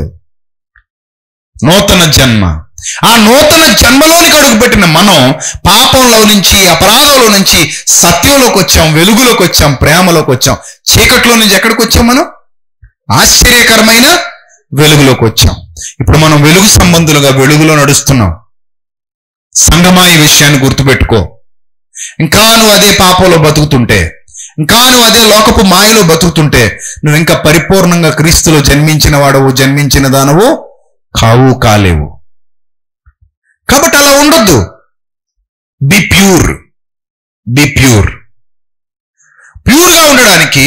నూతన జన్మ ఆ నూతన జన్మలోనికి అడుగుపెట్టిన మనం పాపంలో నుంచి అపరాధంలో నుంచి సత్యంలోకి వచ్చాం వెలుగులోకి వచ్చాం ప్రేమలోకి వచ్చాం చీకట్లో నుంచి ఎక్కడికి వచ్చాం మనం ఆశ్చర్యకరమైన వెలుగులోకి వచ్చాం ఇప్పుడు మనం వెలుగు సంబంధులుగా వెలుగులో నడుస్తున్నాం సంగమా ఈ విషయాన్ని గుర్తుపెట్టుకో ఇంకా నువ్వు అదే పాపంలో బతుకుతుంటే ఇంకా నువ్వు అదే లోకపు మాయలో బతుకుతుంటే నువ్వు ఇంకా పరిపూర్ణంగా క్రీస్తులో జన్మించిన వాడవు జన్మించిన దానవు కావు కాలేవు కాబట్టి అలా ఉండొద్దు బి ప్యూర్ బి ప్యూర్ ప్యూర్గా ఉండడానికి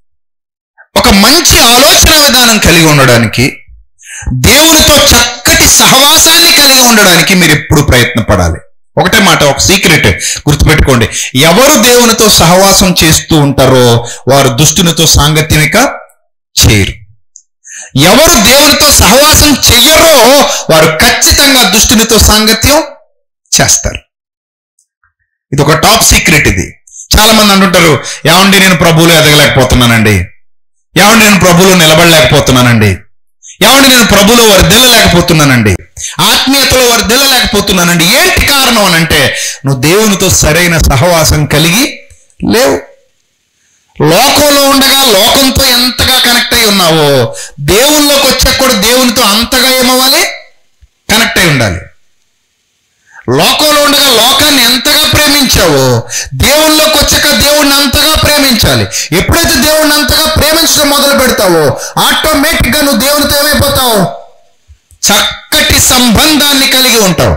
ఒక మంచి ఆలోచన విధానం కలిగి ఉండడానికి దేవునితో చక్కటి సహవాసాన్ని కలిగి ఉండడానికి మీరు ఎప్పుడు ప్రయత్నపడాలి ఒకటే మాట ఒక సీక్రెట్ గుర్తుపెట్టుకోండి ఎవరు దేవునితో సహవాసం చేస్తూ ఉంటారో వారు దుష్టునితో సాంగత్యం ఇక చేయరు ఎవరు దేవునితో సహవాసం చెయ్యరో వారు ఖచ్చితంగా దుష్టునితో సాంగత్యం చేస్తారు ఇది ఒక టాప్ సీక్రెట్ ఇది చాలా మంది అంటుంటారు ఏమండి నేను ప్రభువులో ఎదగలేకపోతున్నానండి ఏమండి నేను ప్రభువులో నిలబడలేకపోతున్నానండి ఏమండి నేను ప్రభులో వర్ధిల్లలేకపోతున్నానండి ఆత్మీయతలో వర్ధిల్లలేకపోతున్నానండి ఏంటి కారణం అని అంటే నువ్వు దేవునితో సరైన సహవాసం కలిగి లేవు లోకంలో ఉండగా లోకంతో ఎంతగా కనెక్ట్ అయి ఉన్నావో దేవుల్లోకి వచ్చాక కూడా దేవునితో అంతగా ఏమవ్వాలి కనెక్ట్ అయి ఉండాలి లోకంలో ఉండగా లోకాన్ని ఎంతగా ప్రేమించావో దేవుళ్ళలోకి వచ్చాక దేవుణ్ణి అంతగా ప్రేమించాలి ఎప్పుడైతే దేవుణ్ణి అంతగా ప్రేమించడం మొదలు పెడతావో ఆటోమేటిక్ గా నువ్వు దేవునితో ఏమైపోతావు చక్కటి సంబంధాన్ని కలిగి ఉంటావు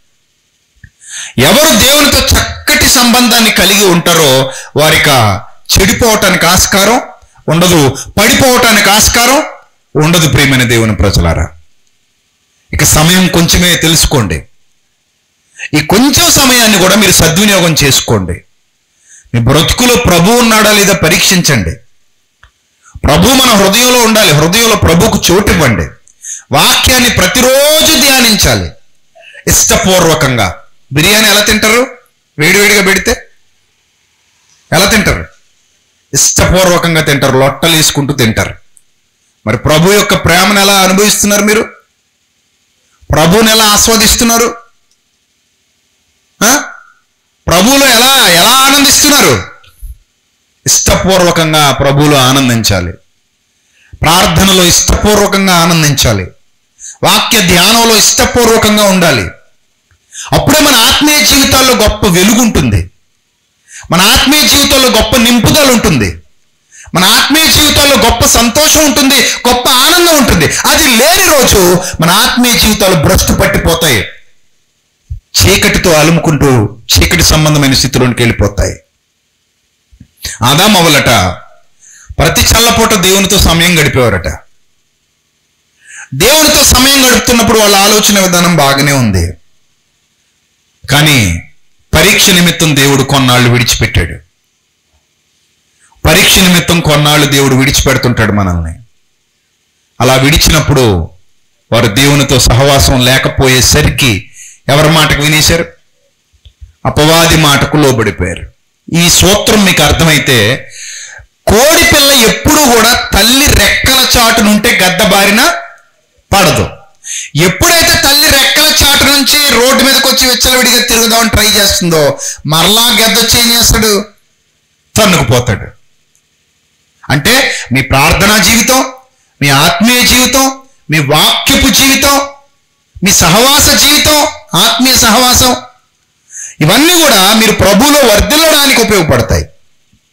ఎవరు దేవునితో చక్కటి సంబంధాన్ని కలిగి ఉంటారో వారిక చెడిపోవటానికి ఆస్కారం ఉండదు పడిపోవటానికి ఆస్కారం ఉండదు ప్రియమైన దేవుని ప్రజలారా ఇక సమయం కొంచెమే తెలుసుకోండి ఈ కొంచెం సమయాన్ని కూడా మీరు సద్వినియోగం చేసుకోండి మీ బ్రతుకులో ప్రభు ఉన్నాడా లేదా పరీక్షించండి ప్రభు మన హృదయంలో ఉండాలి హృదయంలో ప్రభుకు చోటు ఇవ్వండి వాక్యాన్ని ప్రతిరోజు ధ్యానించాలి ఇష్టపూర్వకంగా బిర్యానీ ఎలా తింటారు వేడివేడిగా పెడితే ఎలా తింటారు ఇష్టపూర్వకంగా తింటారు లొట్టలు వేసుకుంటూ తింటారు మరి ప్రభు యొక్క ప్రేమను ఎలా అనుభవిస్తున్నారు మీరు ప్రభువుని ఎలా ఆస్వాదిస్తున్నారు ఆ? ప్రభువులో ఎలా ఎలా ఆనందిస్తున్నారు ఇష్టపూర్వకంగా ప్రభువులో ఆనందించాలి ప్రార్థనలో ఇష్టపూర్వకంగా ఆనందించాలి వాక్య ధ్యానంలో ఇష్టపూర్వకంగా ఉండాలి అప్పుడే మన ఆత్మీయ జీవితాల్లో గొప్ప వెలుగు ఉంటుంది మన ఆత్మీయ జీవితాల్లో గొప్ప నింపుదల ఉంటుంది మన ఆత్మీయ జీవితాల్లో గొప్ప సంతోషం ఉంటుంది గొప్ప ఆనందం ఉంటుంది అది లేని రోజు మన ఆత్మీయ జీవితాలు భ్రష్టు పట్టిపోతాయి చీకటితో అలుముకుంటూ చీకటి సంబంధమైన స్థితిలోనికి వెళ్ళిపోతాయి ఆదాం అవలట ప్రతి చల్లపూట దేవునితో సమయం గడిపేవారట దేవునితో సమయం గడుపుతున్నప్పుడు వాళ్ళ ఆలోచన విధానం బాగానే ఉంది కానీ పరీక్ష నిమిత్తం దేవుడు కొన్నాళ్ళు విడిచిపెట్టాడు పరీక్ష నిమిత్తం కొన్నాళ్ళు దేవుడు విడిచిపెడుతుంటాడు మనల్ని అలా విడిచినప్పుడు వారు దేవునితో సహవాసం లేకపోయేసరికి ఎవరి మాటకు వినేశారు అపవాది మాటకు లోబడిపోయారు ఈ సూత్రం మీకు అర్థమైతే కోడి పిల్ల ఎప్పుడూ కూడా తల్లి రెక్కల చాటు నుంటే గద్ద బారిన పడదు ఎప్పుడైతే తల్లి రెక్కల చాటు నుంచి రోడ్డు మీదకి వచ్చి విచ్చలవిడిగా తిరుగుదామని ట్రై చేస్తుందో మరలా గద్ద వచ్చి ఏం చేస్తాడు తన్నుకుపోతాడు అంటే మీ ప్రార్థనా జీవితం మీ ఆత్మీయ జీవితం మీ వాక్యపు జీవితం మీ సహవాస జీవితం ఆత్మీయ సహవాసం ఇవన్నీ కూడా మీరు ప్రభువులో వర్ధిల్లడానికి ఉపయోగపడతాయి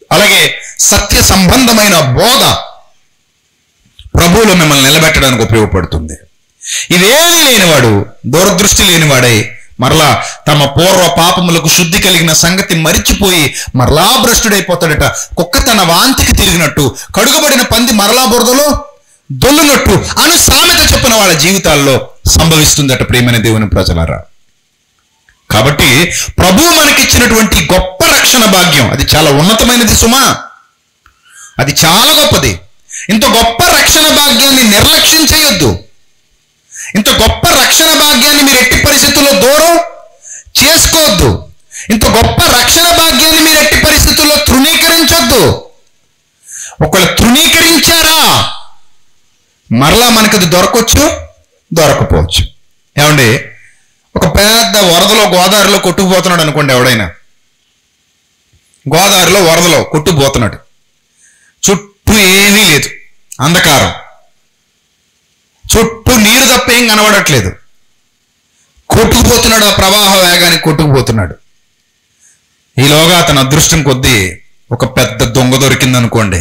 అలాగే సత్య సంబంధమైన బోధ ప్రభువులో మిమ్మల్ని నిలబెట్టడానికి ఉపయోగపడుతుంది ఇవేమీ లేనివాడు దూరదృష్టి లేనివాడై మరలా తమ పూర్వ పాపములకు శుద్ధి కలిగిన సంగతి మరిచిపోయి మరలా భ్రష్టుడైపోతాడట కుక్క తన వాంతికి తిరిగినట్టు కడుగబడిన పంది మరలా బురదలో దొల్లునట్టు అను సామెత చెప్పిన వాళ్ళ జీవితాల్లో సంభవిస్తుందట ప్రియమైన దేవుని ప్రజలారా కాబట్టి ప్రభువు మనకిచ్చినటువంటి గొప్ప రక్షణ భాగ్యం అది చాలా ఉన్నతమైనది సుమా అది చాలా గొప్పది ఇంత గొప్ప రక్షణ భాగ్యాన్ని నిర్లక్ష్యం చేయొద్దు ఇంత గొప్ప రక్షణ భాగ్యాన్ని మీరు ఎట్టి పరిస్థితుల్లో దూరం చేసుకోవద్దు ఇంత గొప్ప రక్షణ భాగ్యాన్ని మీరు ఎట్టి పరిస్థితుల్లో తృణీకరించొద్దు ఒకళ్ళు తృణీకరించారా మరలా మనకి అది దొరకవచ్చు దొరకపోవచ్చు ఏమండి ఒక పెద్ద వరదలో గోదావరిలో కొట్టుకుపోతున్నాడు అనుకోండి ఎవడైనా గోదావరిలో వరదలో కొట్టుకుపోతున్నాడు చుట్టూ ఏమీ లేదు అంధకారం చుట్టూ నీరు తప్ప ఏం కనబడట్లేదు కొట్టుకుపోతున్నాడు ఆ ప్రవాహ వేగానికి కొట్టుకుపోతున్నాడు ఈలోగా అతని అదృష్టం కొద్దీ ఒక పెద్ద దొంగ దొరికింది అనుకోండి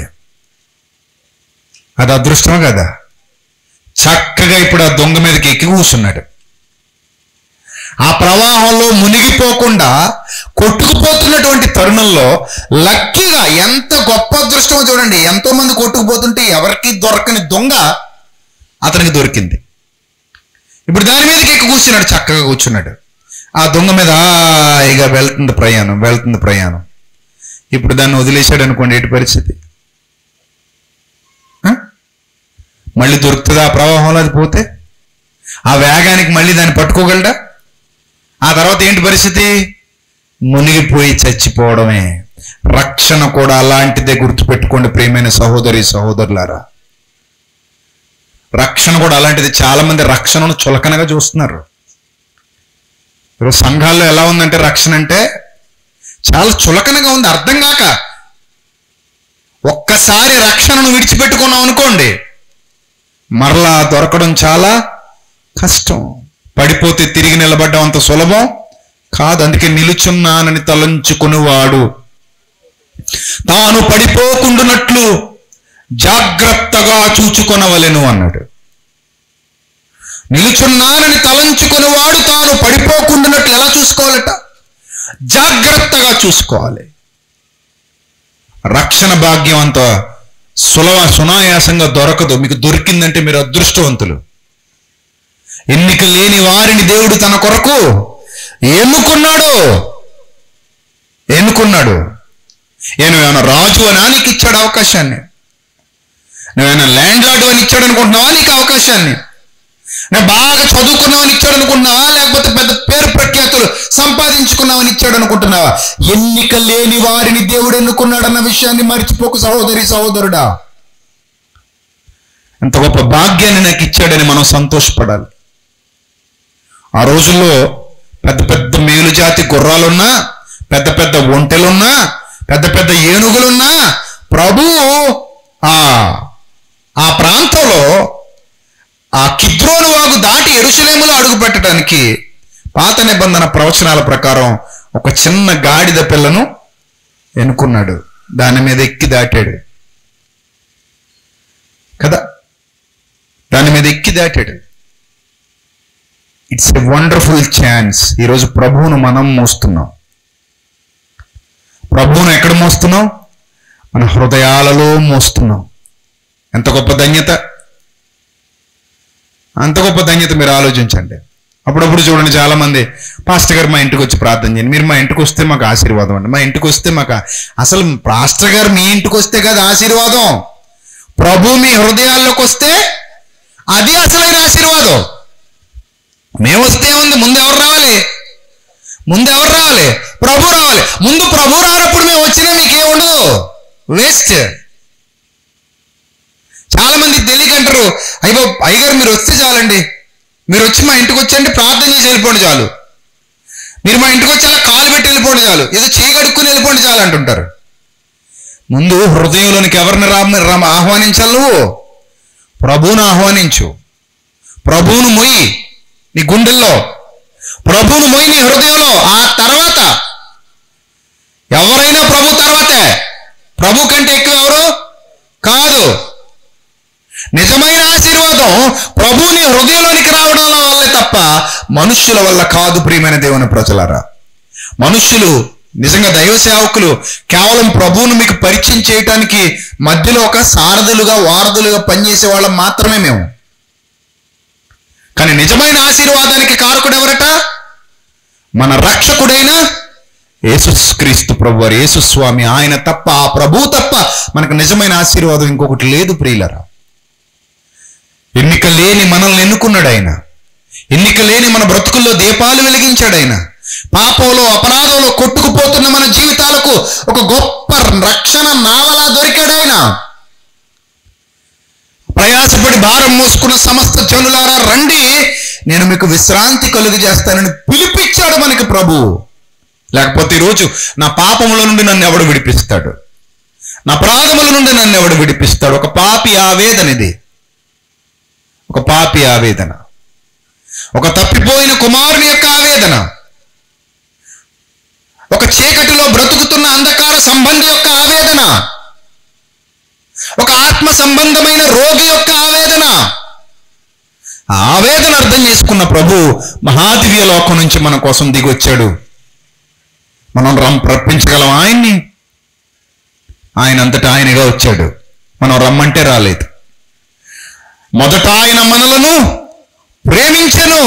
అది అదృష్టమే కదా చక్కగా ఇప్పుడు ఆ దొంగ మీదకి ఎక్కి కూర్చున్నాడు ఆ ప్రవాహంలో మునిగిపోకుండా కొట్టుకుపోతున్నటువంటి తరుణంలో లక్కీగా ఎంత గొప్ప అదృష్టమో చూడండి ఎంతో మంది కొట్టుకుపోతుంటే ఎవరికి దొరకని దొంగ అతనికి దొరికింది ఇప్పుడు దాని మీదకి ఎక్కి కూర్చున్నాడు చక్కగా కూర్చున్నాడు ఆ దొంగ మీద ఇక వెళ్తుంది ప్రయాణం వెళ్తుంది ప్రయాణం ఇప్పుడు దాన్ని వదిలేశాడు అనుకోండి ఏంటి పరిస్థితి ఆ? మళ్ళీ దొరుకుతుందా ఆ ప్రవాహంలో అది పోతే ఆ వేగానికి మళ్ళీ దాన్ని పట్టుకోగలడా ఆ తర్వాత ఏంటి పరిస్థితి మునిగిపోయి చచ్చిపోవడమే రక్షణ కూడా అలాంటిదే గుర్తుపెట్టుకోండి ప్రియమైన సహోదరి సహోదరులారా రక్షణ కూడా అలాంటిది చాలా మంది రక్షణను చులకనగా చూస్తున్నారు ఈరోజు సంఘాల్లో ఎలా ఉందంటే రక్షణ అంటే చాలా చులకనగా ఉంది అర్థం కాక ఒక్కసారి రక్షణను విడిచిపెట్టుకున్నాం అనుకోండి మరలా దొరకడం చాలా కష్టం పడిపోతే తిరిగి నిలబడ్డం అంత సులభం కాదు అందుకే నిలుచున్నానని తలంచుకునివాడు తాను పడిపోకుండునట్లు జాగ్రత్తగా చూచుకొనవలెను అన్నాడు నిలుచున్నానని తలంచుకునేవాడు తాను పడిపోకుండానట్లు ఎలా చూసుకోవాలట జాగ్రత్తగా చూసుకోవాలి రక్షణ భాగ్యం అంత సులభ సునాయాసంగా దొరకదు మీకు దొరికిందంటే మీరు అదృష్టవంతులు ఎన్నిక లేని వారిని దేవుడు తన కొరకు ఎన్నుకున్నాడు ఎన్నుకున్నాడు ఏమైనా రాజు అని నీకు ఇచ్చాడు అవకాశాన్ని నువ్వేమైనా ల్యాండ్ లార్డ్ అని ఇచ్చాడు అనుకుంటున్నావా నీకు అవకాశాన్ని నేను బాగా చదువుకున్నావని ఇచ్చాడు అనుకుంటున్నావా లేకపోతే పెద్ద పేరు ప్రఖ్యాతులు సంపాదించుకున్నావని ఇచ్చాడు అనుకుంటున్నావా ఎన్నిక లేని వారిని దేవుడు ఎన్నుకున్నాడన్న విషయాన్ని మర్చిపోకు సహోదరి సహోదరుడా ఎంత గొప్ప భాగ్యాన్ని నాకు ఇచ్చాడని మనం సంతోషపడాలి ఆ రోజుల్లో పెద్ద పెద్ద మేలు జాతి గుర్రాలున్నా పెద్ద పెద్ద ఒంటెలున్నా పెద్ద పెద్ద ఏనుగులున్నా ప్రభు ఆ ఆ ప్రాంతంలో ఆ కిద్రోను వాగు దాటి ఎరుసలేములో అడుగు పెట్టడానికి పాత నిబంధన ప్రవచనాల ప్రకారం ఒక చిన్న గాడిద పిల్లను ఎన్నుకున్నాడు దాని మీద ఎక్కి దాటాడు కదా దాని మీద ఎక్కి దాటాడు ఇట్స్ ఎ వండర్ఫుల్ ఛాన్స్ ఈరోజు ప్రభువును మనం మోస్తున్నాం ప్రభువును ఎక్కడ మోస్తున్నాం మన హృదయాలలో మోస్తున్నాం ఎంత గొప్ప ధన్యత అంత గొప్ప ధన్యత మీరు ఆలోచించండి అప్పుడప్పుడు చూడండి చాలా మంది పాస్టర్ గారు మా ఇంటికి వచ్చి ప్రార్థన చేయండి మీరు మా ఇంటికి వస్తే మాకు ఆశీర్వాదం అండి మా ఇంటికి వస్తే మాకు ఆ- అసలు పాస్టర్ గారు మీ ఇంటికి వస్తే కదా ఆశీర్వాదం ప్రభు మీ హృదయాల్లోకి వస్తే అది అసలైన ఆశీర్వాదం మేము వస్తే ఉంది ముందు ఎవరు రావాలి ముందు ఎవరు రావాలి ప్రభు రావాలి ముందు ప్రభు రానప్పుడు మేము వచ్చినా మీకేముండదు వేస్ట్ చాలా మంది తెలియకంటారు అయ్యో అయ్యగారు మీరు వస్తే చాలండి మీరు వచ్చి మా ఇంటికి వచ్చండి ప్రార్థన చేసి వెళ్ళిపోండి చాలు మీరు మా ఇంటికి వచ్చి అలా కాలు పెట్టి వెళ్ళిపోండి చాలు ఏదో చేయి కడుక్కుని వెళ్ళిపోండి చాలు అంటుంటారు ముందు హృదయంలోనికి ఎవరిని రా రామ ఆహ్వానించాలి నువ్వు ప్రభువును ఆహ్వానించు ప్రభువును మొయ్యి నీ గుండెల్లో ప్రభువును మొయ్యి నీ హృదయంలో ఆ తర్వాత ఎవరైనా ప్రభు తర్వాతే ప్రభు కంటే ఎక్కువ ఎవరు కాదు నిజమైన ఆశీర్వాదం ప్రభువుని హృదయంలోనికి రావడం వల్లే తప్ప మనుష్యుల వల్ల కాదు ప్రియమైన దేవుని ప్రజలారా మనుష్యులు నిజంగా దైవ సేవకులు కేవలం ప్రభువును మీకు పరిచయం చేయటానికి మధ్యలో ఒక సారథులుగా వారధులుగా పనిచేసే వాళ్ళం మాత్రమే మేము కానీ నిజమైన ఆశీర్వాదానికి కారకుడు ఎవరట మన రక్షకుడైన యేసుక్రీస్తు ప్రభు వారు యేసుస్వామి ఆయన తప్ప ఆ ప్రభు తప్ప మనకు నిజమైన ఆశీర్వాదం ఇంకొకటి లేదు ప్రియులరా ఎన్నిక లేని మనల్ని ఎన్నుకున్నాడు ఆయన ఎన్నిక లేని మన బ్రతుకుల్లో దీపాలు వెలిగించాడు ఆయన పాపంలో అపరాధంలో కొట్టుకుపోతున్న మన జీవితాలకు ఒక గొప్ప రక్షణ నావలా దొరికాడు ఆయన ప్రయాసపడి భారం మోసుకున్న సమస్త జనులారా రండి నేను మీకు విశ్రాంతి కలుగు చేస్తానని పిలిపించాడు మనకి ప్రభు లేకపోతే ఈరోజు నా పాపముల నుండి నన్ను ఎవడు విడిపిస్తాడు నా అపరాధముల నుండి నన్ను ఎవడు విడిపిస్తాడు ఒక పాపి ఆవేదన ఇది ఒక పాపి ఆవేదన ఒక తప్పిపోయిన కుమారుని యొక్క ఆవేదన ఒక చీకటిలో బ్రతుకుతున్న అంధకార సంబంధి యొక్క ఆవేదన ఒక ఆత్మ సంబంధమైన రోగి యొక్క ఆవేదన ఆ ఆవేదన అర్థం చేసుకున్న ప్రభు మహాదివ్య లోకం నుంచి మన కోసం దిగొచ్చాడు మనం రం రప్పించగలం ఆయన్ని ఆయన అంతటా ఆయనగా వచ్చాడు మనం రమ్మంటే రాలేదు మొదట ఆయన మనలను ప్రేమించెను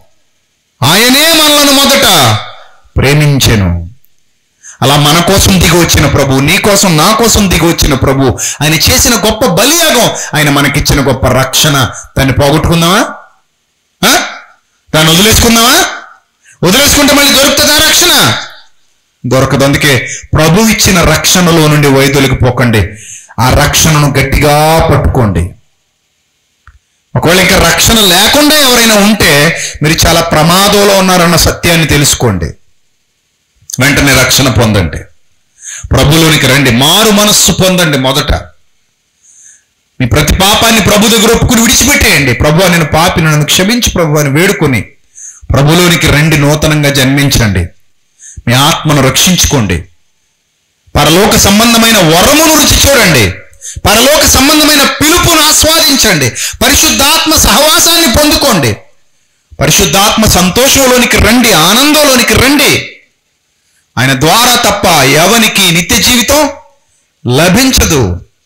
ఆయనే మనలను మొదట ప్రేమించెను అలా మన కోసం దిగి వచ్చిన ప్రభు నీ కోసం నా కోసం దిగి వచ్చిన ప్రభు ఆయన చేసిన గొప్ప బలియాగం ఆయన మనకిచ్చిన గొప్ప రక్షణ దాన్ని పోగొట్టుకుందామా ఆ? దాన్ని వదిలేసుకుందామా వదిలేసుకుంటే మళ్ళీ దొరుకుతుందా రక్షణ దొరకదు అందుకే ప్రభు ఇచ్చిన రక్షణలో నుండి వైదొలికి పోకండి ఆ రక్షణను గట్టిగా పట్టుకోండి ఒకవేళ ఇంకా రక్షణ లేకుండా ఎవరైనా ఉంటే మీరు చాలా ప్రమాదంలో ఉన్నారన్న సత్యాన్ని తెలుసుకోండి వెంటనే రక్షణ పొందండి ప్రభులోనికి రండి మారు మనస్సు పొందండి మొదట మీ ప్రతి పాపాన్ని ప్రభు దగ్గర ఒప్పుకుని విడిచిపెట్టేయండి ప్రభు నేను పాపిని నన్ను క్షమించి ప్రభు అని వేడుకొని ప్రభులోనికి రండి నూతనంగా జన్మించండి మీ ఆత్మను రక్షించుకోండి పరలోక సంబంధమైన వరమును రుచి చూడండి పరలోక సంబంధమైన పిలుపును ఆస్వాదించండి పరిశుద్ధాత్మ సహవాసాన్ని పొందుకోండి పరిశుద్ధాత్మ సంతోషంలోనికి రండి ఆనందంలోనికి రండి ఆయన ద్వారా తప్ప ఎవనికి నిత్య జీవితం లభించదు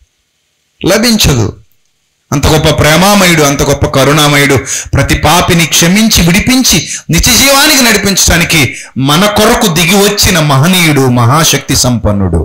లభించదు అంత గొప్ప ప్రేమామయుడు అంత గొప్ప కరుణామయుడు ప్రతి పాపిని క్షమించి విడిపించి నిత్య జీవానికి నడిపించడానికి మన కొరకు దిగి వచ్చిన మహనీయుడు మహాశక్తి సంపన్నుడు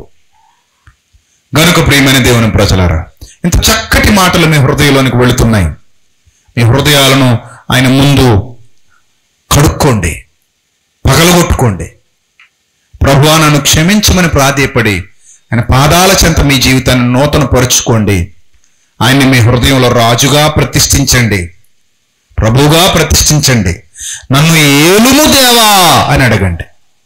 గనుక ప్రియమైన దేవుని ప్రజలారా ఇంత చక్కటి మాటలు మీ హృదయంలోనికి వెళుతున్నాయి మీ హృదయాలను ఆయన ముందు కడుక్కోండి పగలగొట్టుకోండి ప్రభువా నన్ను క్షమించమని ప్రాధేయపడి ఆయన పాదాల చెంత మీ జీవితాన్ని నూతన పరుచుకోండి ఆయన్ని మీ హృదయంలో రాజుగా ప్రతిష్ఠించండి ప్రభువుగా ప్రతిష్ఠించండి నన్ను ఏలుము దేవా అని అడగండి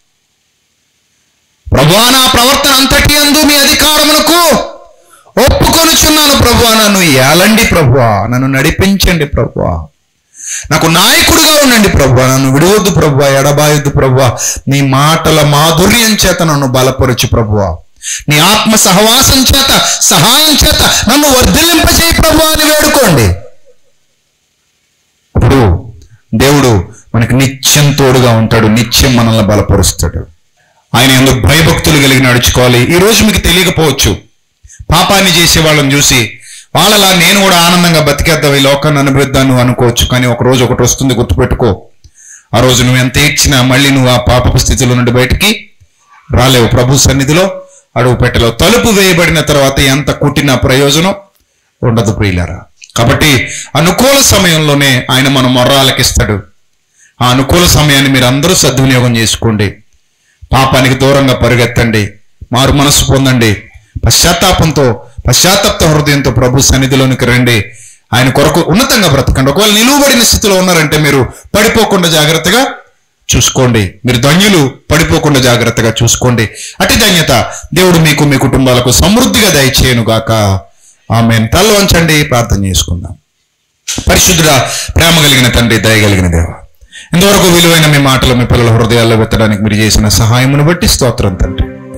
ప్రభువా నా ప్రవర్తన అంతటి అందు మీ అధికారమునకు ఒప్పుకొనుచున్నాను ప్రభువా నన్ను ఏలండి ప్రభువా నన్ను నడిపించండి ప్రభువా నాకు నాయకుడిగా ఉండండి ప్రభువా నన్ను విడవద్దు ప్రభువా ఎడబాయొద్దు ప్రభువా నీ మాటల మాధుర్యం చేత నన్ను బలపరచు ప్రభువా నీ ఆత్మ సహవాసం చేత సహాయం చేత నన్ను వర్ధిల్లింపచేయి ప్రభువా అని వేడుకోండి అప్పుడు దేవుడు మనకు నిత్యం తోడుగా ఉంటాడు నిత్యం మనల్ని బలపరుస్తాడు ఆయన ఎందుకు భయభక్తులు కలిగి నడుచుకోవాలి ఈ రోజు మీకు తెలియకపోవచ్చు పాపాన్ని చేసే వాళ్ళని చూసి వాళ్ళలా నేను కూడా ఆనందంగా బతికేద్దాం ఈ లోకాన్ని అనుభవిద్దాం నువ్వు అనుకోవచ్చు కానీ ఒక రోజు ఒకటి వస్తుంది గుర్తుపెట్టుకో ఆ రోజు నువ్వు ఎంత ఏడ్చినా మళ్ళీ నువ్వు ఆ పాపపు స్థితిలో నుండి బయటికి రాలేవు ప్రభు సన్నిధిలో అడుగు పెట్టలేవు తలుపు వేయబడిన తర్వాత ఎంత కుట్టిన ప్రయోజనం ఉండదు ప్రియులారా కాబట్టి అనుకూల సమయంలోనే ఆయన మన మొర్రాలకిస్తాడు ఆ అనుకూల సమయాన్ని మీరు అందరూ సద్వినియోగం చేసుకోండి పాపానికి దూరంగా పరిగెత్తండి మారు మనసు పొందండి పశ్చాత్తాపంతో పశ్చాత్తాప హృదయంతో ప్రభు సన్నిధిలోనికి రండి ఆయన కొరకు ఉన్నతంగా బ్రతకండి ఒకవేళ నిలువబడిన స్థితిలో ఉన్నారంటే మీరు పడిపోకుండా జాగ్రత్తగా చూసుకోండి మీరు ధన్యులు పడిపోకుండా జాగ్రత్తగా చూసుకోండి అతి ధన్యత దేవుడు మీకు మీ కుటుంబాలకు సమృద్ధిగా దయచేయను గాక ఆమె తల వంచండి ప్రార్థన చేసుకుందాం పరిశుద్ధుడా ప్రేమ కలిగిన తండ్రి దయ కలిగిన దేవ ఇంతవరకు విలువైన మీ మాటలు మీ పిల్లల హృదయాల్లో పెట్టడానికి మీరు చేసిన సహాయమును బట్టి స్తోత్రం తండ్రి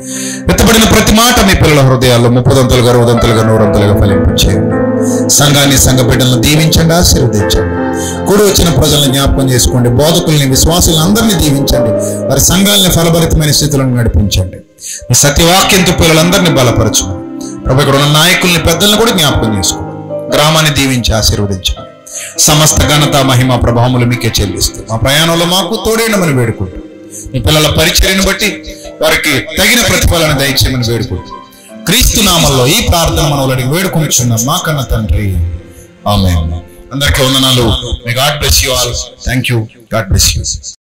విత్తబడిన ప్రతి మాట మీ పిల్లల హృదయాల్లో ముప్పదంతులుగా అరవదంతులుగా నూరంతులుగా ఫలింపచేయండి సంఘాన్ని సంఘ బిడ్డలను దీవించండి ఆశీర్వదించండి కూడి వచ్చిన ప్రజలను జ్ఞాపకం చేసుకోండి బోధకుల్ని విశ్వాసులను అందరినీ దీవించండి వారి సంఘాలని ఫలభరితమైన స్థితులను నడిపించండి మీ సత్యవాక్యంతో పిల్లలందరినీ బలపరచండి ప్రభు ఇక్కడ ఉన్న నాయకుల్ని పెద్దలను కూడా జ్ఞాపకం చేసుకోండి గ్రామాన్ని దీవించి ఆశీర్వదించండి సమస్త ఘనత మహిమ ప్రభావములు మీకే చెల్లిస్తూ మా ప్రయాణంలో మాకు తోడేయమని వేడుకుంటాం మీ పిల్లల పరిచర్యను బట్టి వారికి తగిన ప్రతిఫలన దయచేయమని వేడుకుంటాం క్రీస్తు నామంలో ఈ ప్రార్థన మనం అడిగి వేడుకుంటున్నాం మా కన్న తండ్రి ఆమె అందరికీ వందనాలు God bless you all thank you God bless you